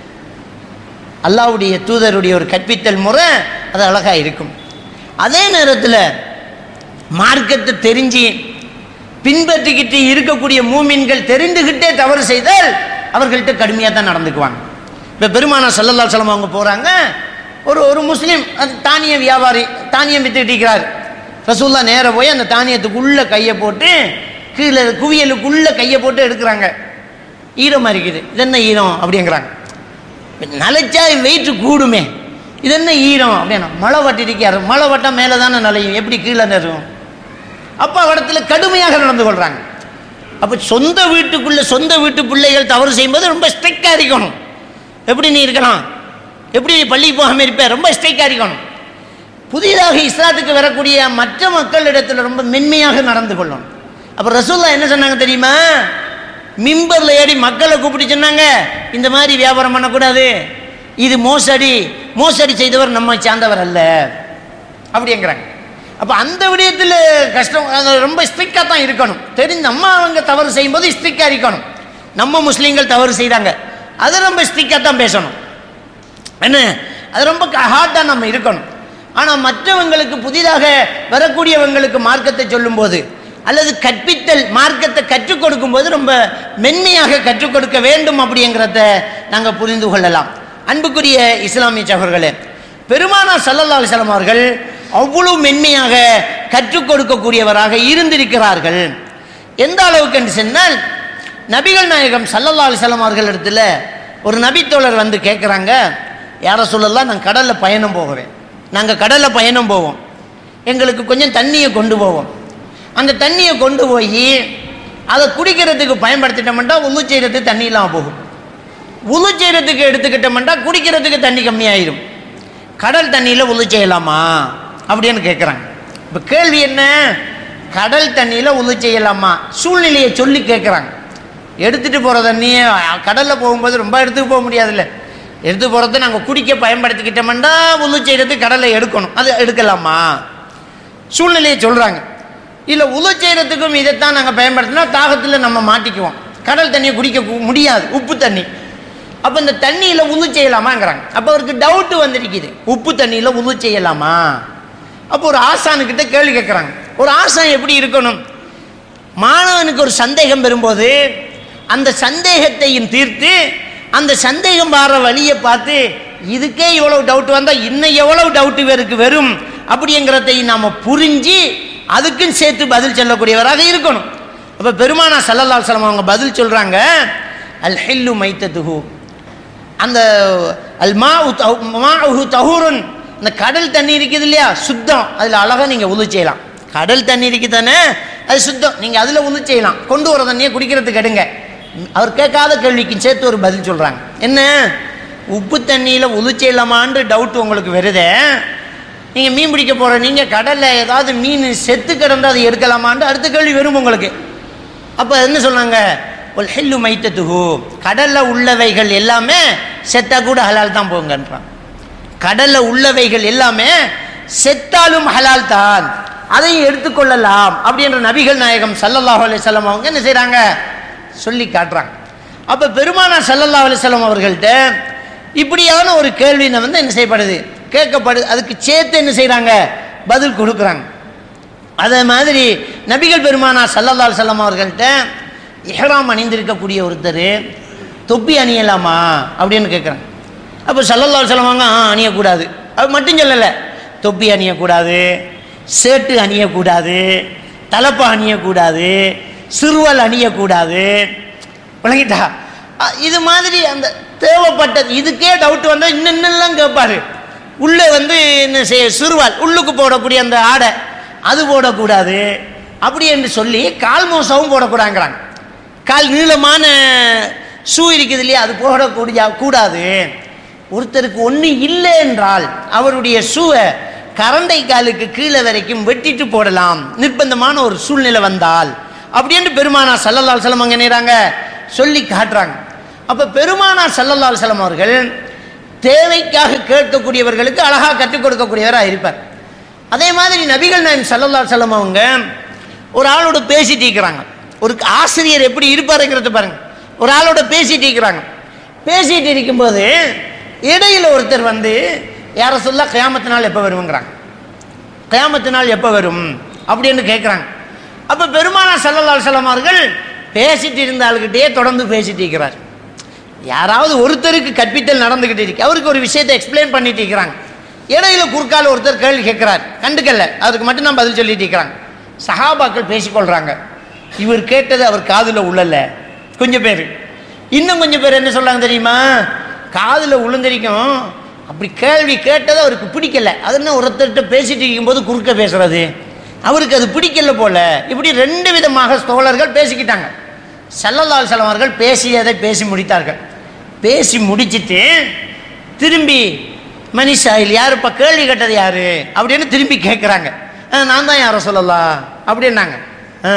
அல்லாஹ்வுடைய தூதருடைய ஒரு கற்பித்தல் முறை அது அழகா இருக்கும் அதே நேரத்தில் மார்க்கத்தை தெரிஞ்சு பின்பற்றிக்கிட்டு இருக்கக்கூடிய மூமின்கள் தெரிந்துகிட்டே தவறு செய்தால் அவர்கள்ட்ட கடுமையாக தான் நடந்துக்குவாங்க இப்போ பெருமானா சல்லல்லா சலம் அவங்க போகிறாங்க ஒரு ஒரு முஸ்லீம் அது தானிய வியாபாரி தானியம் வித்துக்கிட்டு இருக்கிறார் ரசூல்லா நேரா போய் அந்த தானியத்துக்குள்ள கையை போட்டு கீழே குவியலுக்குள்ள கையை போட்டு எடுக்கிறாங்க ஈரமாக இருக்குது இது என்ன ஈரம் அப்படிங்கிறாங்க நலைச்சா வெயிட் கூடுமே இது என்ன ஈரம் அப்படின்னா மழை வட்டிருக்காரு மழை வட்டம் மேலே தானே நலையும் எப்படி கீழே நெரும் அப்போ இடத்துல கடுமையாக நடந்து கொள்றாங்க அப்போ சொந்த வீட்டுக்குள்ள சொந்த வீட்டு பிள்ளைகள் தவறு செய்யும்போது ரொம்ப ஸ்ட்ரிக்டாக இருக்கணும் எப்படி நீ இருக்கலாம் எப்படி நீ பள்ளிக்கு போகாமல் இருப்ப ரொம்ப ஸ்ட்ரிக்டாக இருக்கணும் புதிதாக இஸ்லாத்துக்கு வரக்கூடிய மற்ற மக்களிடத்தில் ரொம்ப மென்மையாக நடந்து கொள்ளணும் அப்போ ரசூல்லா என்ன சொன்னாங்க தெரியுமா மிம்பரில் ஏறி மக்களை கூப்பிட்டு சொன்னாங்க இந்த மாதிரி வியாபாரம் பண்ணக்கூடாது இது மோசடி மோசடி செய்தவர் நம்ம சார்ந்தவர் அல்ல அப்படிங்கிறாங்க அப்போ அந்த விடயத்தில் கஷ்டம் அது ரொம்ப ஸ்ட்ரிக்டாக தான் இருக்கணும் தெரிஞ்சு நம்ம அவங்க தவறு செய்யும்போது ஸ்ட்ரிக்டாக இருக்கணும் நம்ம முஸ்லீம்கள் தவறு செய்கிறாங்க அதை ரொம்ப ஸ்ட்ரிக்டாக தான் பேசணும் என்ன அது ரொம்ப ஹார்டாக நம்ம இருக்கணும் ஆனால் மற்றவங்களுக்கு புதிதாக வரக்கூடியவங்களுக்கு மார்க்கத்தை சொல்லும்போது அல்லது கற்பித்தல் மார்க்கத்தை கற்றுக் கொடுக்கும்போது ரொம்ப மென்மையாக கற்றுக் கொடுக்க வேண்டும் அப்படிங்கிறத நாங்கள் புரிந்து கொள்ளலாம் அன்புக்குரிய இஸ்லாமிய சகோதரர்களே பெருமானா சல்லல்லா அலிஸ்லாம் அவர்கள் அவ்வளவு மென்மையாக கற்றுக் கொடுக்கக்கூடியவராக இருந்திருக்கிறார்கள் எந்த அளவுக்கு என்று சொன்னால் நபிகள் நாயகம் சல்லல்லா அலிஸ்லாம் அவர்கள் இடத்துல ஒரு நபித்தோழர் வந்து கேட்குறாங்க யாரை சொல்லலாம் நான் கடலில் பயணம் போகிறேன் நாங்கள் கடலில் பயணம் போவோம் எங்களுக்கு கொஞ்சம் தண்ணியை கொண்டு போவோம் அந்த தண்ணியை கொண்டு போய் அதை குடிக்கிறதுக்கு பயன்படுத்திட்டோம்னா உழு செய்கிறதுக்கு தண்ணி இல்லாமல் போகும் உழு செய்கிறதுக்கு எடுத்துக்கிட்டோம்னா குடிக்கிறதுக்கு தண்ணி கம்மியாயிரும் கடல் தண்ணியில் உழு செய்யலாமா அப்படின்னு கேட்குறாங்க இப்போ கேள்வி என்ன கடல் தண்ணியில் உழு செய்யலாமா சூழ்நிலையை சொல்லி கேட்குறாங்க எடுத்துகிட்டு போகிற தண்ணியை கடலில் போகும்போது ரொம்ப எடுத்துட்டு போக முடியாதுல்ல எடுத்து போகிறத நாங்கள் குடிக்க பயன்படுத்திக்கிட்டோம்னா உழு செய்கிறதுக்கு கடலை எடுக்கணும் அது எடுக்கலாமா சூழ்நிலையை சொல்கிறாங்க இல்லை உழு செய்கிறதுக்கும் இதைத்தான் நாங்கள் பயன்படுத்தினா தாகத்தில் நம்ம மாட்டிக்குவோம் கடல் தண்ணியை குடிக்க கு- முடியாது உப்பு தண்ணி அப்போ இந்த தண்ணியில் உழு செய்யலாமாங்கிறாங்க அப்போ அவருக்கு டவுட்டு வந்திருக்குது உப்பு தண்ணியில் உழு செய்யலாமா அப்போ ஒரு ஆசானுக்கிட்ட கேள்வி கேட்குறாங்க ஒரு ஆசான் எப்படி இருக்கணும் மாணவனுக்கு ஒரு சந்தேகம் வரும்போது அந்த சந்தேகத்தையும் தீர்த்து அந்த சந்தேகம் வர வழியை பார்த்து இதுக்கே இவ்வளவு டவுட் வந்தால் இன்னும் எவ்வளவு டவுட் இவருக்கு வரும் அப்படிங்கிறதையும் நாம் புரிஞ்சு அதுக்கும் சேர்த்து பதில் சொல்லக்கூடியவராக இருக்கணும் அப்போ பெருமானா சல்லல்லாஹு அலைஹி வஸல்லம் அவங்க பதில் சொல்கிறாங்க அல் ஹில்லு மைத்ததுஹு அந்த அல் மா மாஹு தஹூருன் இந்த கடல் தண்ணி இருக்குது இல்லையா சுத்தம் அதில் அழகாக நீங்கள் உது செய்யலாம் கடல் தண்ணி இருக்குது தானே அது சுத்தம் நீங்கள் அதில் உது செய்யலாம் கொண்டு வர தண்ணியை குடிக்கிறதுக்கு எடுங்க அவர் கேட்காத கேள்விக்கு சேர்த்து ஒரு பதில் சொல்கிறாங்க என்ன உப்பு தண்ணியில் உது செய்யலாமான்னு டவுட் உங்களுக்கு வருதே நீங்கள் மீன் பிடிக்க போகிற நீங்கள் கடலில் ஏதாவது மீன் செத்து கிடந்து அதை எடுக்கலாமான்னு அடுத்த கேள்வி வரும் உங்களுக்கு அப்போ என்ன சொன்னாங்க ஒல் ஹெல்லு மைத்தத்துஹு கடலில் உள்ளவைகள் எல்லாமே செத்தா கூட ஹலால் தான் போங்கன்றான் கடலில் உள்ளவைகள் எல்லாமே செத்தாலும் ஹலால் தான் அதையும் எடுத்துக்கொள்ளலாம் அப்படின்ற நபிகள் நாயகம் சல்லல்லாஹு அலைஹி வஸல்லம் அவங்க என்ன செய்கிறாங்க சொல்லி காட்டுறாங்க அப்போ பெருமானா சல்லல்லாஹு அலைஹி வஸல்லம் அவர்கள்ட்ட இப்படியான ஒரு கேள்வினை வந்து என்ன செய்யப்படுது கேட்கப்படுது அதுக்கு சேர்த்து என்ன செய்கிறாங்க பதில் கொடுக்குறாங்க அதே மாதிரி நபிகள் பெருமானா சல்லல்லா செல்லம் அவர்கள்ட்ட இஹ்ராம் அணிந்திருக்கக்கூடிய ஒருத்தர் தொப்பி அணியலாமா அப்படின்னு கேட்குறாங்க அப்போ சல்லல்லா செல்லவாங்க ஆ அணியக்கூடாது அது மட்டும் சொல்லலை தொப்பி அணியக்கூடாது சேட்டு அணியக்கூடாது தலப்பா அணியக்கூடாது சிறுவல் அணியக்கூடாது விளங்கிட்டா அ, இது மாதிரி அந்த தேவைப்பட்டது இதுக்கே டவுட் வந்தால் இன்னும் இன்னெல்லாம் கேட்பாரு உள்ளே வந்து என்ன செய்ய சிறுவால் உள்ளுக்கு போடக்கூடிய அந்த ஆடை அது போடக்கூடாது அப்படி என்று சொல்லி கால் மோசவும் போடக்கூடாங்கிறாங்க கால் நீளமான ஷூ இருக்குது இல்லையா அது போடக்கூடிய கூடாது ஒருத்தருக்கு ஒன்று இல்லை என்றால் அவருடைய ஷூவை கரண்டை காலுக்கு கீழே வரைக்கும் வெட்டிட்டு போடலாம் நிர்பந்தமான ஒரு சூழ்நிலை வந்தால் அப்படின்னு பெருமானார் சல்லல்லால் செல்லம் அங்கே நேராங்க சொல்லி காட்டுறாங்க அப்போ பெருமானார் சல்லல்லால் செல்லம் அவர்கள் தேவைக்காக கேட்கக்கூடியவர்களுக்கு அழகாக கற்றுக் கொடுக்கக்கூடியவராக இருப்பார் அதே மாதிரி நபிகள் நாயம் சல்லல்லா செல்லம் அவங்க ஒரு ஆளோட பேசிட்டு இருக்கிறாங்க ஒரு ஆசிரியர் எப்படி இருப்பாருங்கிறத பாருங்க ஒரு ஆளோட பேசிட்டு இருக்கிறாங்க பேசிட்டு இருக்கும்போது இடையில ஒருத்தர் வந்து யார சொல்ல கயாமத்து நாள் எப்போ வருங்கிறாங்க கயாமத்து நாள் எப்போ வரும் அப்படின்னு கேட்குறாங்க அப்போ பெருமானா சல்லல்லாஹு செல்லம் அவர்கள் பேசிட்டு இருந்த ஆளுகிட்டே தொடர்ந்து பேசிட்டு இருக்கிறார் யாராவது ஒருத்தருக்கு கற்பித்தல் நடந்துகிட்டு இருக்கு அவருக்கு ஒரு விஷயத்தை எக்ஸ்பிளைன் பண்ணிட்டு இருக்கிறாங்க இடையில குறுக்கால ஒருத்தர் கேள்வி கேட்கிறார் கண்டுக்கல அதுக்கு மட்டும் நான் பதில் சொல்லிட்டு இருக்கிறாங்க சஹாபாக்கள் பேசிக்கொள்றாங்க இவர் கேட்டது அவர் காதுல உள்ளல கொஞ்சம் பேர் இன்னும் கொஞ்சம் பேர் என்ன சொல்றாங்க தெரியுமா காதுல உளுந்தரிக்கும் அப்படி கேள்வி கேட்டது அவருக்கு பிடிக்கல அது என்ன ஒருத்தர்கிட்ட பேசிட்டு இருக்கும்போது குறுக்க பேசுறது அவருக்கு அது பிடிக்கல போல இப்படி ரெண்டு விதமாக தோழர்கள் பேசிக்கிட்டாங்க சல்லல்லால் செல்லம் அவர்கள் பேசியதை பேசி முடித்தார்கள் பேசி முடிச்சிட்டு திரும்பி மனிஷாயில் யாருப்பா கேள்வி கேட்டது யாரு அப்படின்னு திரும்பி கேட்குறாங்க நான் தான் யாரை சொல்லலாம் அப்படின்னாங்க ஆ.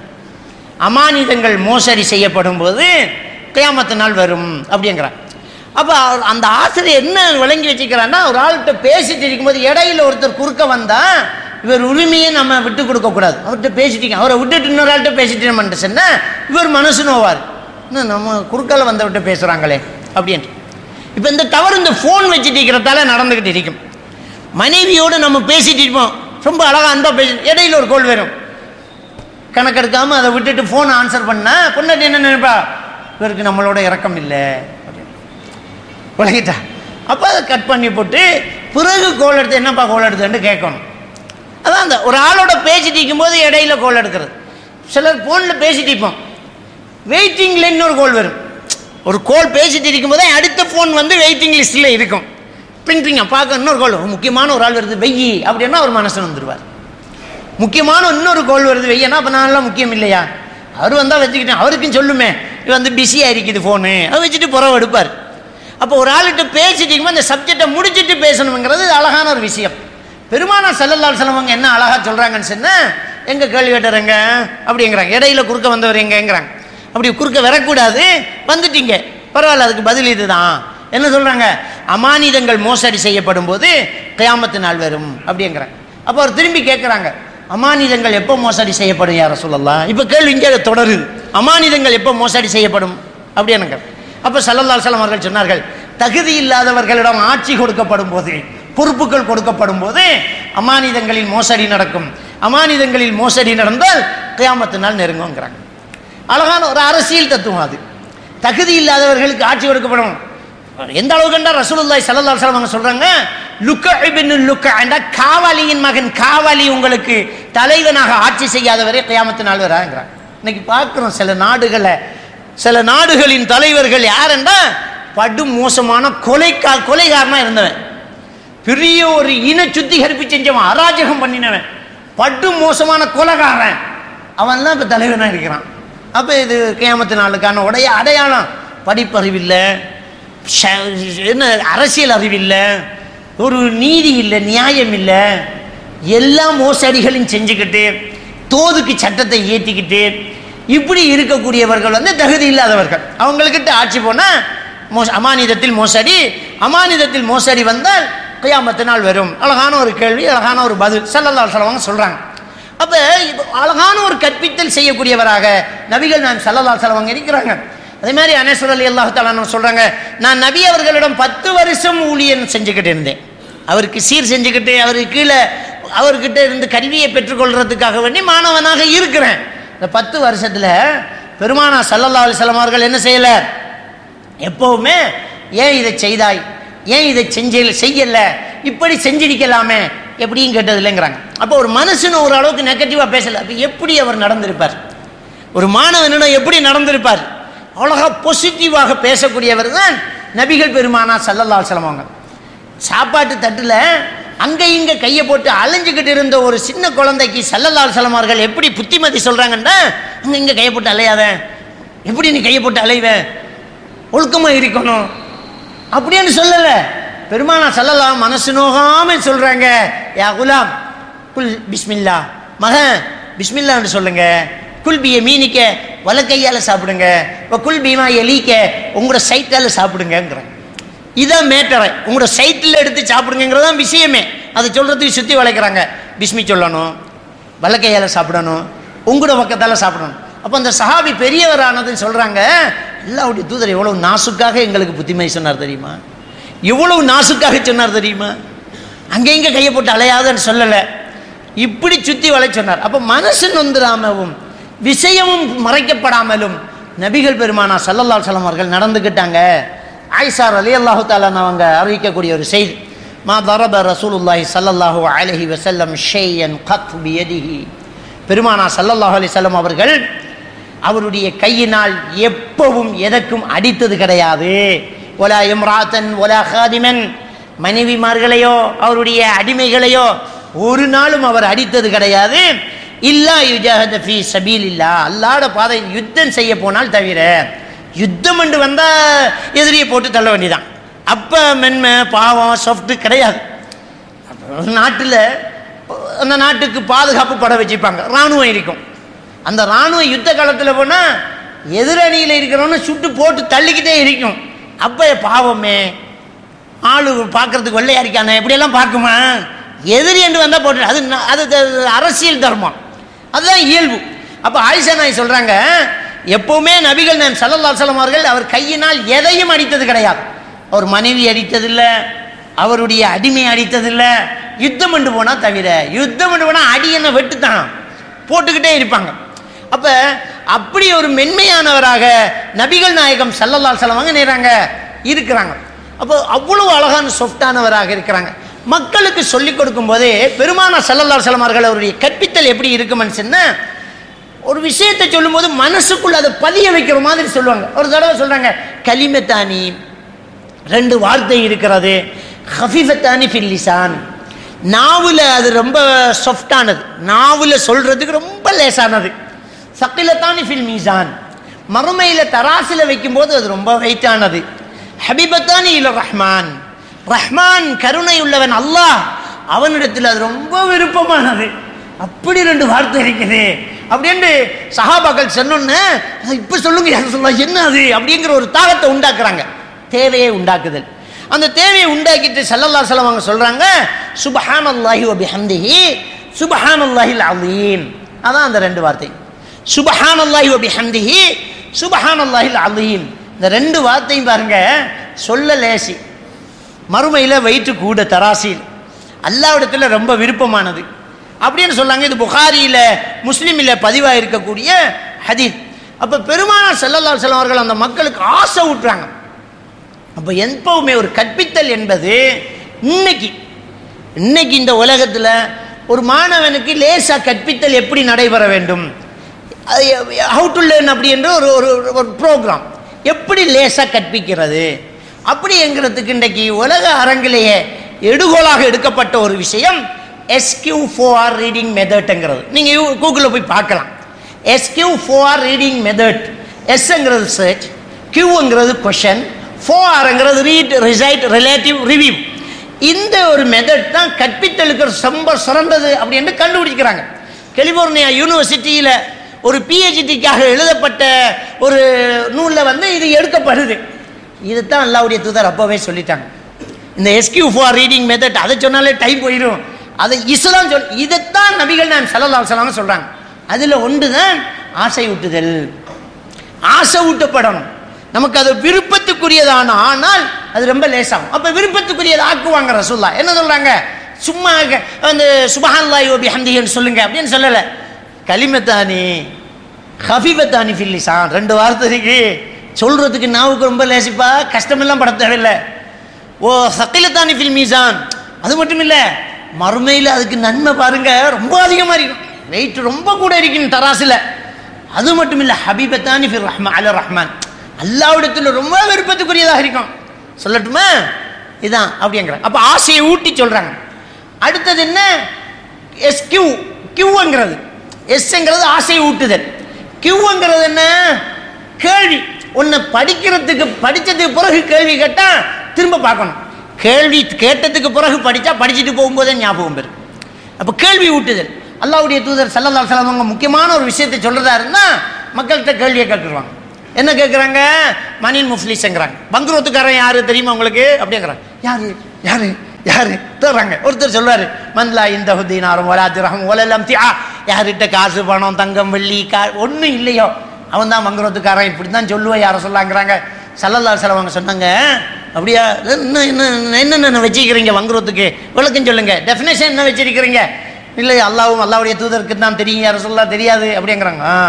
அமானிதங்கள் மோசடி செய்யப்படும் போது கியாமத்து நாள் வரும் அப்படிங்கிறார் அப்போ அந்த ஆசிரியர் என்ன விளங்கி வச்சுக்கிறான்னா ஒரு ஆள்கிட்ட பேசிட்டு இருக்கும்போது இடையில ஒருத்தர் குறுக்க வந்தா இவர் உரிமையை நம்ம விட்டு கொடுக்க கூடாது அவர்கிட்ட பேசிட்டீங்க அவரை விட்டுட்டு இன்னொரு ஆள்கிட்ட பேசிட்டு நம்ம சொன்னா இவர் மனசு நோவார் என்ன நம்ம குறுக்கால வந்தவர்கிட்ட பேசுறாங்களே அப்படின்ட்டு இப்போ இந்த தவறு இந்த ஃபோன் வச்சுட்டு இருக்கிறதால நடந்துக்கிட்டு இருக்கும் மனைவியோடு நம்ம பேசிட்டு இருப்போம் ரொம்ப அழகா அன்பா பேசி இடையில ஒரு கோல் வரும் கணக்கெடுக்காம அதை விட்டுட்டு ஃபோன் ஆன்சர் பண்ணா பொண்ணாட்டி என்ன நினைப்பா இவருக்கு நம்மளோட இறக்கம் இல்லை விளங்கிட்டா அப்போ அதை கட் பண்ணி போட்டு பிறகு கோல் எடுத்து என்னப்பா கோல் எடுத்துன்னு கேட்கணும் அதான் அந்த ஒரு ஆளோட பேசிட்டு இருக்கும்போது இடையில கோல் எடுக்கிறது சிலர் ஃபோனில் பேசிட்டு இருப்போம் வெயிட்டிங்கில் இன்னொரு கோல் வரும் ஒரு கோல் பேசிட்டு இருக்கும்போதே அடுத்த ஃபோன் வந்து வெயிட்டிங் லிஸ்ட்டில் இருக்கும் பிங் பிங்க பார்க்க இன்னொரு கோல் முக்கியமான ஒரு ஆள் வருது வெய்யி அப்படின்னா அவர் மனசு வந்துடுவார் முக்கியமான இன்னொரு கோல் வருது வெய்யனா அப்போ நான்லாம் முக்கியம் இல்லையா அவர் வந்தால் வச்சுக்கிட்டேன் அவருக்கும் சொல்லுமே இது வந்து பிஸியாக இருக்குது ஃபோனு அதை வச்சுட்டு புறவு எடுப்பார் அப்போ ஒரு ஆள்கிட்ட பேசிட்டு இருக்கும்போது அந்த சப்ஜெக்டை முடிச்சிட்டு பேசணுங்கிறது அழகான ஒரு விஷயம் பெருமானார் செல்லல்லால் செலவங்க என்ன அழகா சொல்கிறாங்கன்னு சொன்னால் எங்கே கேள்வி கேட்டுறங்க அப்படிங்கிறாங்க இடையில குறுக்க வந்தவர் எங்கங்கிறாங்க அப்படி குறுக்க வரக்கூடாது வந்துட்டீங்க பரவாயில்ல அதுக்கு பதில் இதுதான் என்ன சொல்கிறாங்க அமானிதங்கள் மோசடி செய்யப்படும் போது கியாமத்து நாள் வரும் அப்படிங்கிறாங்க அப்போ அவர் திரும்பி கேட்குறாங்க அமானிதங்கள் எப்போ மோசடி செய்யப்படும் யார சொல்லலாம் இப்போ கேள்வி இங்கே தொடருது அமானிதங்கள் எப்போ மோசடி செய்யப்படும் அப்படின்னுங்க அப்போ சல்லல்லாஹு அலைஹி அவர்கள் சொன்னார்கள் தகுதி இல்லாதவர்களிடம் ஆட்சி கொடுக்கப்படும் போது பொறுப்புகள் கொடுக்கப்படும் போது அமானிதங்களில் மோசடி நடக்கும் அமானிதங்களில் மோசடி நடந்தால் கியாமத்து நாள் நெருங்குங்கிறாங்க அழகான ஒரு அரசியல் தத்துவம் அது தகுதி இல்லாதவர்களுக்கு ஆட்சி கொடுக்கப்படும் எந்த அளவுக்கு என்றால் ரசூலுல்லாஹி ஸல்லல்லாஹு அலைஹி வஸல்லம் சொல்றாங்க லுக்க இப்னு லுக்க என்ற காவாலியின் மகன் காவாலி உங்களுக்கு தலைவனாக ஆட்சி செய்யாதவரே கியாமத்து நாள் வராங்கிறாங்க இன்னைக்கு பார்க்குறோம் சில நாடுகளை சில நாடுகளின் தலைவர்கள் யாருன்னா படு மோசமான கொலைக்கா கொலைகாரனா இருந்தவன் பெரிய ஒரு இன சுத்திகரிப்பு செஞ்சவன் அராஜகம் பண்ணினவன் படு மோசமான கொலைகாரன் அவன்லாம் இப்போ தலைவனாக இருக்கிறான் அப்போ இது கியாமத்து நாளுக்கான உடைய அடையாளம் படிப்பறிவில்லை ஷ- என்ன அரசியல் அறிவில்லை ஒரு நீதி இல்லை நியாயம் இல்லை எல்லா மோசடிகளையும் செஞ்சுக்கிட்டு தோதுக்கு சட்டத்தை ஏற்றிக்கிட்டு இப்படி இருக்கக்கூடியவர்கள் வந்து தகுதி இல்லாதவர்கள் அவங்கக்கிட்ட ஆட்சி போனால் மோச அமானிதத்தில் மோசடி அமானிதத்தில் மோசடி வந்தால் கியாமத்து நாள் வரும் அழகான ஒரு கேள்வி அழகான ஒரு பதில் சல்லல்லா சொல்லுவாங்க சொல்கிறாங்க அப்போ இப்போ அழகான ஒரு கற்பித்தல் செய்யக்கூடியவராக நபிகள் நான் சல்லல்லா செலவங்க இருக்கிறாங்க அதே மாதிரி அனேஸ்வர் அலி அல்லாஹு தாலா சொல்கிறாங்க நான் நபி அவர்களிடம் பத்து வருஷம் ஊழியன் செஞ்சுக்கிட்டு இருந்தேன் அவருக்கு சீர் செஞ்சுக்கிட்டு அவருக்கு கீழே அவர்கிட்ட இருந்து கல்வியை பெற்றுக்கொள்றதுக்காக வேண்டி மாணவனாக இருக்கிறேன் இந்த பத்து வருஷத்தில் பெருமானா சல்லல்லா அலிஸ்லாம் அவர்கள் என்ன செய்யலை எப்பவுமே ஏன் இதை செய்தாய் ஏன் இதை செஞ்ச செய்யல இப்படி செஞ்சிருக்கலாமே எப்படியும் கேட்டது இல்லைங்கிறாங்க அப்போ ஒரு மனுஷன் ஒரு அளவுக்கு நெகட்டிவாக பேசலை அப்போ எப்படி அவர் நடந்திருப்பார் ஒரு மாணவனிடம் எப்படி நடந்திருப்பார் அவ்வளோகா பாசிட்டிவாக பேசக்கூடியவர் தான் நபிகள் பெருமானா சல்லல்லா அலுவலம் அவங்க சாப்பாட்டு தட்டில் அங்கே இங்கே கையை போட்டு அலைஞ்சுக்கிட்டு இருந்த ஒரு சின்ன குழந்தைக்கு சல்லல்லா அலுவலம் அவர்கள் எப்படி புத்திமதி சொல்கிறாங்கன்னா அங்கே இங்கே கையை போட்டு அலையாத எப்படி நீ கையை போட்டு அலைவ ஒழுக்கமாக இருக்கணும் அப்படின்னு சொல்லலை பெருமானா சல்லல்லாம் மனசு நோகாம சொல்கிறாங்க யா குலாம் குல் பிஸ்மில்லா மகன் பிஸ்மில்லான்னு சொல்லுங்க குல் பிய மீனிக்க வலக்கையால் சாப்பிடுங்க இப்போ குல் பீமா எலிக்க உங்களோட சைட்டால் சாப்பிடுங்கங்கிறாங்க இதான் மேட்டரை உங்களோட சைட்டில் எடுத்து சாப்பிடுங்கிறது தான் விஷயமே அதை சொல்கிறதுக்கு சுற்றி வளைக்கிறாங்க பிஸ்மி சொல்லணும் வலக்கையால் சாப்பிடணும் உங்களோட பக்கத்தால் சாப்பிடணும் அப்போ அந்த சஹாபி பெரியவரானதுன்னு சொல்கிறாங்க எல்லாவுடைய தூதர் எவ்வளவு நாசுக்காக எங்களுக்கு புத்திமதி சொன்னார் தெரியுமா எவ்வளவு நாசுக்காக சொன்னார் தெரியுமா அங்கே இங்கே கையை போட்டு அலையாதன்னு சொல்லலை இப்படி சுற்றி வளை சொன்னார் அப்போ மனசு நொந்துராமவும் விஷயமும் மறைக்கப்படாமலும் நபிகள் பெருமானா சல்லல்லா சலம் அவர்கள் நடந்துக்கிட்டாங்க ஆயிஷார் அலி அல்லாஹு தாலான் அவங்க அறிவிக்கக்கூடிய ஒரு செய்தி மா தரப ரசூலுல்லாஹி ஸல்லல்லாஹு அலைஹி வஸல்லம் ஷையன் கத் பியதிஹி பெருமானா ஸல்லல்லாஹு அலைஹி வஸல்லம் அவர்கள் அவருடைய கையினால் எப்பவும் எதற்கும் அடித்தது கிடையாது ஒலா இம்ராத்தன் ஒலா ஹாதிமன் மனைவிமார்களையோ அவருடைய அடிமைகளையோ ஒரு நாளும் அவர் அடித்தது கிடையாது இல்லா யுஜாஹத ஃபி சபீல் இல்லா அல்லாட பாதை யுத்தம் செய்ய போனால் தவிர யுத்தம் என்று வந்தா எதிரியை போட்டு தள்ள வேண்டியதான் அப்ப மென்மை பாவம் சாஃப்ட் கிடையாது நாட்டில் அந்த நாட்டுக்கு பாதுகாப்பு பட வச்சுப்பாங்க இராணுவம் இருக்கும் அந்த இராணுவ யுத்த காலத்தில் போனால் எதிரணியில் இருக்கிறவன சுட்டு போட்டு தள்ளிக்கிட்டே இருக்கும் அப்போ பாவமே ஆளு பார்க்கறதுக்கு வெள்ளையா இருக்கானே இப்படியெல்லாம் பார்க்குமா எதிரி என்று வந்தால் போட்டு அது ந- அது அது அரசியல் தர்மம் அதுதான் இயல்பு அப்போ ஆயிஷா நாய் சொல்கிறாங்க எப்பவுமே நபிகள் நான் சல்லல்லா சலம் அவர்கள் அவர் கையினால் எதையும் அடித்தது கிடையாது அவர் மனைவி அடித்ததில்லை அவருடைய அடிமை அடித்ததில்லை யுத்தம் என்று போனால் தவிர யுத்தம் என்று போனால் அடி என்ன வெட்டுத்தான் போட்டுக்கிட்டே இருப்பாங்க அப்ப அப்படி ஒரு மென்மையானவராக நபிகள் நாயகம் சல்லல்லா செலவங்க நேராங்க இருக்கிறாங்க அப்போ அவ்வளவு அழகான சொஃப்டானவராக இருக்கிறாங்க மக்களுக்கு சொல்லிக் கொடுக்கும் போதே பெருமானா சல்லல்லா செலமார்கள் அவருடைய கற்பித்தல் எப்படி இருக்குமென்னு சொன்னா ஒரு விஷயத்தை சொல்லும்போது மனசுக்குள்ள அதை பதிய வைக்கிற மாதிரி சொல்லுவாங்க ஒரு தடவை சொல்றாங்க கலிமத்தானி ரெண்டு வார்த்தை இருக்கிறது ஹஃபிஃபத்தானி ஃபில்லிசான் நாவுல அது ரொம்ப சாஃப்டானது நாவுல சொல்றதுக்கு ரொம்ப லேசானது சக்கிலத்தானி ஃபில் மீசான் மறுமையில் தராசில் வைக்கும்போது அது ரொம்ப வெயிட்டானது ஹபிபத்தானி இல ரஹ்மான் ரஹ்மான் கருணை உள்ளவன் அல்லாஹ் அவனிடத்தில் அது ரொம்ப விருப்பமானது அப்படி ரெண்டு வார்த்தை இருக்குது அப்படின்னு சஹாபாக்கள் சொன்னோன்னு இப்போ சொல்லுங்க யார் சொல்லலாம் என்ன அது அப்படிங்கிற ஒரு தாகத்தை உண்டாக்குறாங்க தேவையை உண்டாக்குதல் அந்த தேவையை உண்டாக்கிட்டு சல்லல்லா சலம் அவங்க சொல்றாங்க சுபஹான் அல்லாஹி வபிஹம்திஹி சுபஹான் அல்லாஹில் அலீம் அதான் அந்த ரெண்டு வார்த்தை சுபஹான் அல்லாஹி வபிஹம்திஹி சுபஹான் அல்லாஹில் அலீம் இந்த ரெண்டு வார்த்தையும் பாருங்க சொல்ல லேசி மறுமையில் வயிற்று கூட தராசில் அல்லாவிடத்துல ரொம்ப விருப்பமானது அப்படின்னு சொல்லாங்க இது புகாரியில் முஸ்லீமில் பதிவாக இருக்கக்கூடிய ஹதீத் அப்போ பெருமானார் ஸல்லல்லாஹு அலைஹி வஸல்லம் அவர்கள் அந்த மக்களுக்கு ஆசை ஊட்டுறாங்க அப்போ எப்பவுமே ஒரு கற்பித்தல் என்பது இன்னைக்கு இன்னைக்கு இந்த உலகத்தில் ஒரு மாணவனுக்கு லேசா கற்பித்தல் எப்படி நடைபெற வேண்டும் ஹவு டு லேர்ன் அப்படி என்ற ஒரு ஒரு ஒரு ப்ரோக்ராம் எப்படி லேசா கற்பிக்கிறது அப்படிங்கிறதுக்கு இன்றைக்கு உலக அரங்கிலேயே எடுகோலாக எடுக்கப்பட்ட ஒரு விஷயம் எஸ்கியூ ஃபோஆர் ரீடிங் மெத்தட்ங்கிறது நீங்கள் கூகுளில் போய் பார்க்கலாம் எஸ்கியூ ஃபோஆர் ரீடிங் மெத்தட் எஸ்ங்கிறது சர்ச் கியூங்கிறது கொஷன் ஃபோஆருங்கிறது ரீட் ரிசைட் ரிலேட்டிவ் ரிவ்யூ இந்த ஒரு மெத்தட் தான் கற்பித்தலுக்கு ரொம்ப சிறந்தது அப்படின்னு கண்டுபிடிக்கிறாங்க கலிபோர்னியா யூனிவர்சிட்டியில் ஒரு பிஹெச்டிக்காக எழுதப்பட்ட ஒரு நூலில் வந்து இது எடுக்கப்படுது இதுதான் அல்லாவுடைய தூதர் அப்போவே சொல்லிட்டாங்க இந்த எஸ்கியூ ஃபார் ரீடிங் மெத்தட் அதை சொன்னாலே டைம் போயிடும் அதை இஸ்லாம் சொல் இதைத்தான் நபிகள் நான் சல்லல்லா சொல்லாம சொல்கிறாங்க அதில் ஒன்று தான் ஆசை ஊட்டுதல் ஆசை ஊட்டப்படணும் நமக்கு அது விருப்பத்துக்குரியதான ஆனால் அது ரொம்ப லேசாகும் அப்போ விருப்பத்துக்குரியதை ஆக்குவாங்க ரசூல்லா என்ன சொல்றாங்க சும்மா க- அந்த சுபஹான்லாய் ஓபி ஹம்தின்னு சொல்லுங்க அப்படின்னு சொல்லலை கலிமத்தானி ஹஃபிபத்தானி ஃபில்லிசான் ரெண்டு வார்த்தை இருக்கு சொல்றதுக்கு நாவுக்கு ரொம்ப லேசிப்பா கஷ்டமெல்லாம் பட தேவையில்லை ஓ சக்கிலத்தானி ஃபில் மீசான் அது மட்டும் இல்லை மறுமையில் அதுக்கு நன்மை பாருங்க ரொம்ப அதிகமாக இருக்கும் வெயிட் ரொம்ப கூட இருக்கும் தராசில் அது மட்டும் இல்லை ஹபீபத்தானி ஃபிர் ரஹ்மான் அல ரஹ்மான் அல்லாவிடத்தில் ரொம்ப விருப்பத்துக்குரியதாக இருக்கும் சொல்லட்டுமா இதான் அப்படிங்கிறாங்க அப்போ ஆசையை ஊட்டி சொல்கிறாங்க அடுத்தது என்ன எஸ் கியூ கியூங்கிறது எஸ்ங்கிறது ஆசையை ஊட்டுதல் கியூங்கிறது என்ன கேள்வி உன்னை படிக்கிறதுக்கு படித்ததுக்கு பிறகு கேள்வி கேட்டால் திரும்ப பார்க்கணும் கேள்வி கேட்டதுக்கு பிறகு படித்தா படிச்சுட்டு போகும்போதே ஞாபகம் பெறும் அப்போ கேள்வி ஊட்டுதல் அல்லாவுடைய தூதர் சல்லல்லா அவங்க முக்கியமான ஒரு விஷயத்தை சொல்கிறதா இருந்தால் மக்கள்கிட்ட கேள்வியை கேட்டுருவாங்க என்ன கேட்குறாங்க மணின் முஃப்லிஸ்ங்கிறாங்க பங்குரோத்துக்காரன் யாரு தெரியுமா உங்களுக்கு அப்படிங்கிறாங்க யாரு யாரு யாரு தர்றாங்க ஒருத்தர் சொல்வாரு மன்லா இந்த ஹுத்தீனாரும் ஒலாத்திரகம் ஒலெல்லாம் தியா யார்கிட்ட காசு பணம் தங்கம் வெள்ளி கா ஒன்றும் இல்லையோ அவன் தான் மங்குரோத்துக்காரன் இப்படி தான் சொல்லுவேன் யாரை சொல்லாங்கிறாங்க சல்லல்லா செலவங்க சொன்னாங்க அப்படியா என்ன என்ன என்னென்ன வச்சிருக்கிறீங்க வங்குறதுக்கு விளக்கம் சொல்லுங்க டெஃபினேஷன் என்ன வச்சிருக்கிறீங்க இல்லை அல்லாவும் அல்லாவுடைய தூதருக்கு தான் தெரியும் யாரை சொல்ல தெரியாது அப்படிங்கிறாங்க ஆ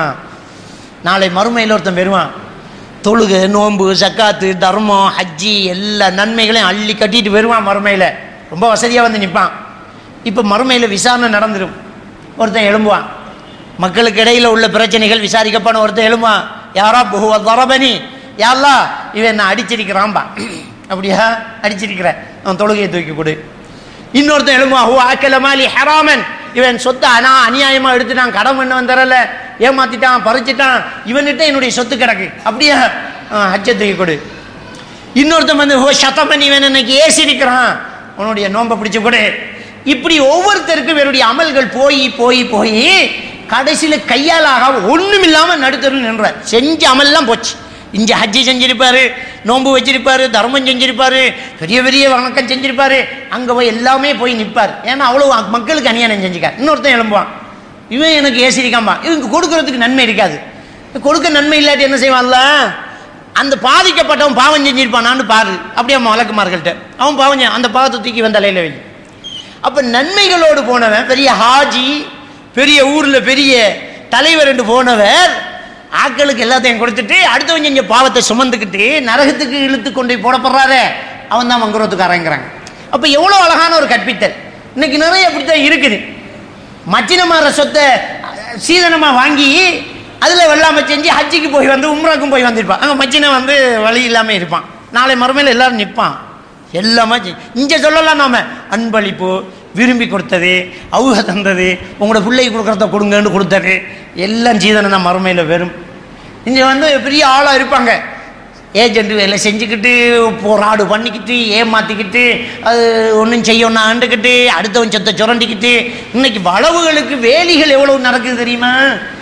நாளை மறுமையில் ஒருத்தன் வருவான் தொழுகை நோன்பு சக்காத்து தர்மம் ஹஜ்ஜி எல்லா நன்மைகளையும் அள்ளி கட்டிட்டு வருவான் மறுமையில் ரொம்ப வசதியாக வந்து நிற்பான் இப்போ மறுமையில் விசாரணை நடந்துடும் ஒருத்தன் எழும்புவான் மக்களுக்கு இடையில் உள்ள பிரச்சனைகள் விசாரிக்கப்பட ஒருத்தன் எழும்புவான் யாரா புகுவ தரபனி யாரா இவன் நான் அடிச்சிருக்கிறான்பா அப்படியா அடிச்சிருக்கிற அவன் தொழுகையை தூக்கி கொடு இன்னொருத்தன் எழும்புவான் ஹூ ஆக்கல மாலி ஹராமன் இவன் சொத்தை அனா அநியாயமாக எடுத்துட்டான் கடன் பண்ண வந்தரல ஏமாத்திட்டான் பறிச்சிட்டான் இவன்கிட்ட என்னுடைய சொத்து கிடக்கு அப்படியா ஹஜ்ஜை தூக்கி கொடு இன்னொருத்தன் வந்து ஓ சத்தமன் இவன் இன்னைக்கு ஏசிருக்கிறான் உன்னுடைய நோன்பை பிடிச்சு கொடு இப்படி ஒவ்வொருத்தருக்கும் இவருடைய அமல்கள் போய் போய் போய் கடைசியில் கையால் ஆக ஒன்றும் இல்லாமல் நடுத்தருள் நின்ற செஞ்ச அமல்லாம் போச்சு இங்க ஹஜ்ஜி செஞ்சிருப்பாரு நோன்பு வச்சிருப்பாரு தர்மம் செஞ்சிருப்பாரு பெரிய பெரிய வணக்கம் செஞ்சிருப்பாரு அங்கே போய் எல்லாமே போய் நிற்பார் ஏன்னா அவ்வளோ மக்களுக்கு அநியாயம் செஞ்சுக்கார் இன்னொருத்தன் எழும்புவான் இவன் எனக்கு ஏசிரிக்காம்பா இவங்க கொடுக்கறதுக்கு நன்மை இருக்காது கொடுக்க நன்மை இல்லாட்டி என்ன செய்வான்ல அந்த பாதிக்கப்பட்டவன் பாவம் செஞ்சிருப்பானான்னு பாரு அப்படியே அவன் வழக்குமார்கள்ட்ட அவன் பாவம் செஞ்ச- அந்த பாவத்தை தூக்கி வந்த தலையில வை அப்ப நன்மைகளோடு போனவன் பெரிய ஹாஜி பெரிய ஊர்ல பெரிய தலைவர் என்று போனவர் ஆட்களுக்கு எல்லாத்தையும் கொடுத்துட்டு அடுத்தவன் செஞ்ச பாவத்தை சுமந்துக்கிட்டு நரகத்துக்கு இழுத்து கொண்டு போய் போடப்படுறாரே அவன் தான் மங்குரத்துக்காரங்கிறாங்க அப்ப எவ்வளவு அழகான ஒரு கற்பித்தல் இன்னைக்கு நிறைய அப்படித்தான் இருக்குது மச்சினமார சொத்தை சீதனமாக வாங்கி அதில் வெள்ளாமை செஞ்சு ஹஜ்ஜிக்கு போய் வந்து உம்ராக்கும் போய் வந்திருப்பான் அங்கே மச்சினை வந்து வழி இல்லாமல் இருப்பான் நாளை மறுமையில் எல்லாரும் நிற்பான் எல்லாமே இங்கே சொல்லலாம் நாம அன்பளிப்பு விரும்பி கொடுத்தது அவுக தந்தது உங்களோட பிள்ளைக்கு கொடுக்குறத கொடுங்கன்னு கொடுத்தது எல்லாம் சீதனம் தான் மறுமையில் வெறும் இங்கே வந்து பெரிய ஆளாக இருப்பாங்க ஏஜென்ட் வேலை செஞ்சுக்கிட்டு போராடு பண்ணிக்கிட்டு ஏமாத்திக்கிட்டு அது ஒன்றும் செய்யணும் ஆண்டுக்கிட்டு அடுத்தவன் சொத்தை சுரண்டிக்கிட்டு இன்னைக்கு வளவுகளுக்கு வேலிகள் எவ்வளவு நடக்குது தெரியுமா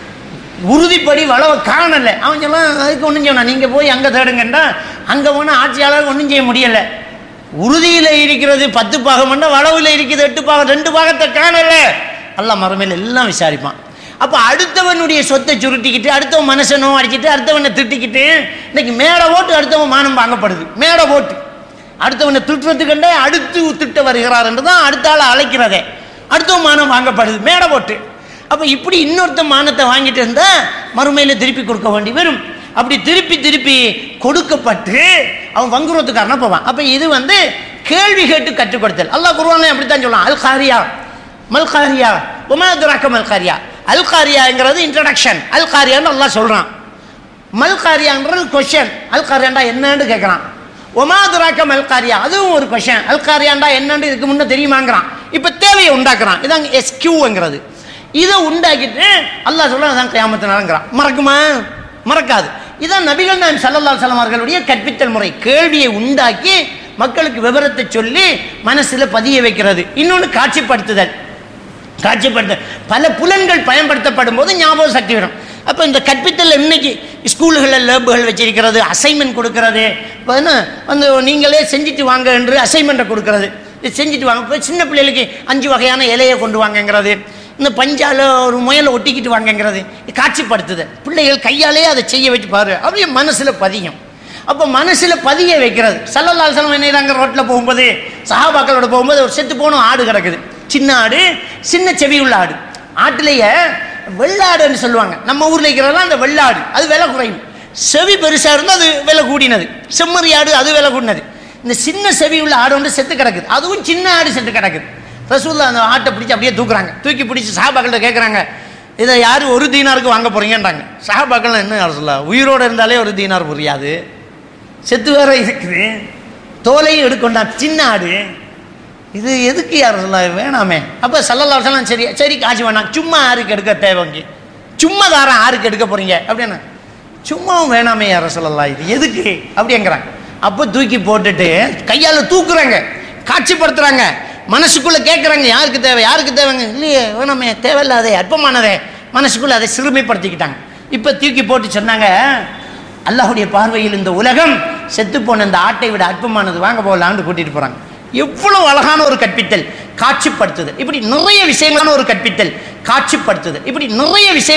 உறுதிப்படி வளவை காணலை அவன் சொன்னான் அதுக்கு ஒன்றும் சொன்னான் நீங்கள் போய் அங்கே தேடுங்கண்டா அங்கே போனால் ஆட்சியாளர் ஒன்றும் செய்ய முடியலை உறுதியில் இருக்கிறது பத்து பாகம்னா வளவில் இருக்குது எட்டு பாகம் ரெண்டு பாகத்தை காணல அல்ல மறுமையில் எல்லாம் விசாரிப்பான் அப்போ அடுத்தவனுடைய சொத்தை சுருட்டிக்கிட்டு அடுத்தவன் மனசனோ அடிச்சிட்டு அடுத்தவனை திட்டிக்கிட்டு இன்னைக்கு மேடை ஓட்டு அடுத்தவன் மானம் வாங்கப்படுது மேடை ஓட்டு அடுத்தவனை திட்டுறதுக்கண்டே அடுத்து திட்ட வருகிறார் என்று தான் அடுத்த ஆளை அழைக்கிறதே அடுத்தவன் மானம் வாங்கப்படுது மேடை ஓட்டு அப்போ இப்படி இன்னொருத்த மானத்தை வாங்கிட்டு இருந்தா மறுமையில் திருப்பி கொடுக்க வேண்டி வரும் அப்படி திருப்பி திருப்பி கொடுக்கப்பட்டு அவன் வங்குறதுக்காரனா போவான் அப்போ இது வந்து கேள்வி கேட்டு கற்றுக் கொடுத்தல் அல்லாஹ் குருவானே அப்படித்தான் சொல்லலாம் அல் காரியா மல் காரியா உமா துராக்க மல் காரியா அல் காரியாங்கிறது இன்ட்ரடக்ஷன் அல் காரியான்னு அல்லாஹ் சொல்றான் மல் காரியான்றது கொஷன் அல் காரியாண்டா என்னன்னு கேட்குறான் ஒமா துராக்க மல் காரியா அதுவும் ஒரு கொஷன் அல் காரியாண்டா என்னன்னு இதுக்கு முன்ன தெரியுமாங்கிறான் இப்போ தேவையை உண்டாக்குறான் இதான் எஸ்கியூங்கிறது இதை உண்டாக்கிட்டு அல்லாஹ் சொல்றான் அதான் கியாமத்தினாலங்கிறான் மறக்குமா மறக்காது இதான் நபிகள் நாயம் சல்லல்லா அலைஹி அவர்களுடைய கற்பித்தல் முறை கேள்வியை உண்டாக்கி மக்களுக்கு விவரத்தை சொல்லி மனசுல பதிய வைக்கிறது இன்னொன்று காட்சிப்படுத்துதல் காட்சிப்படுத்த பல புலன்கள் பயன்படுத்தப்படும் போது ஞாபக சக்தி வரும் அப்போ இந்த கற்பித்தல் இன்னைக்கு ஸ்கூல்களில் லேபுகள் வச்சிருக்கிறது அசைன்மெண்ட் கொடுக்கறது இப்போ என்ன வந்து நீங்களே செஞ்சுட்டு வாங்க என்று அசைன்மெண்ட்டை கொடுக்கறது இது செஞ்சுட்டு வாங்க இப்போ சின்ன பிள்ளைகளுக்கு அஞ்சு வகையான இலையை கொண்டு வாங்கங்கிறது இந்த பஞ்சால ஒரு முயலை ஒட்டிக்கிட்டு வாங்கங்கிறது இது காட்சிப்படுத்துது பிள்ளைகள் கையாலே அதை செய்ய வச்சு பாரு அப்படியே மனசில் பதியும் அப்போ மனசில் பதிய வைக்கிறது சல்லல்லாஹு அலைஹி என்ன செய்றாங்க ரோட்டில் போகும்போது சஹாபாக்களோட போகும்போது ஒரு செத்து போன ஆடு கிடக்குது சின்ன ஆடு சின்ன செவி உள்ள ஆடு ஆட்டுலேயே வெள்ளாடுன்னு சொல்லுவாங்க நம்ம ஊரில் இருக்கிறதெல்லாம் அந்த வெள்ளாடு அது விலை குறையும் செவி பெருசாக இருந்தால் அது விலை கூடினது செம்மறி ஆடு அது விலை கூடினது இந்த சின்ன செவி உள்ள ஆடு வந்து செத்து கிடக்குது அதுவும் சின்ன ஆடு செத்து கிடக்குது ரசூல்லா அந்த ஆட்டை பிடிச்சி அப்படியே தூக்குறாங்க தூக்கி பிடிச்சி சாபாக்கள்கிட்ட கேட்குறாங்க இதை யார் ஒரு தீனாருக்கு வாங்க போகிறீங்கன்றாங்க சாபாக்கள் என்ன ரசூல்லா உயிரோடு இருந்தாலே ஒரு தீனார் புரியாது செத்து வேற இருக்குது தோலையும் எடுக்கொண்டா சின்ன ஆடு இது எதுக்கு யார் சொல்ல வேணாமே அப்போ சல்லல்லா சொல்லலாம் சரி சரி காசு வேணாம் சும்மா யாருக்கு எடுக்க தேவைங்க சும்மா தாரம் யாருக்கு எடுக்க போறீங்க அப்படின்னா சும்மாவும் வேணாமே யார சொல்லலாம் இது எதுக்கு அப்படிங்கிறாங்க அப்போ தூக்கி போட்டுட்டு கையால் தூக்குறாங்க காட்சிப்படுத்துறாங்க மனசுக்குள்ள கேட்குறாங்க யாருக்கு தேவை யாருக்கு தேவைங்க இல்லையே வேணாமே தேவையில்லாதே அற்பமானதே மனசுக்குள்ள அதை சிறுமைப்படுத்திக்கிட்டாங்க இப்போ தூக்கி போட்டு சொன்னாங்க அல்லாஹ்வுடைய பார்வையில் இந்த உலகம் செத்து போன இந்த ஆட்டை விட அற்பமானது வாங்க போகலான்னு கூட்டிட்டு போறாங்க எவ்வளவு அழகான ஒரு கற்பித்தல் காட்சிப்படுத்துதல் இப்படி நிறைய விஷயங்களான ஒரு கற்பித்தல் காட்சிப்படுத்துதல் இப்படி நிறைய விஷயங்கள்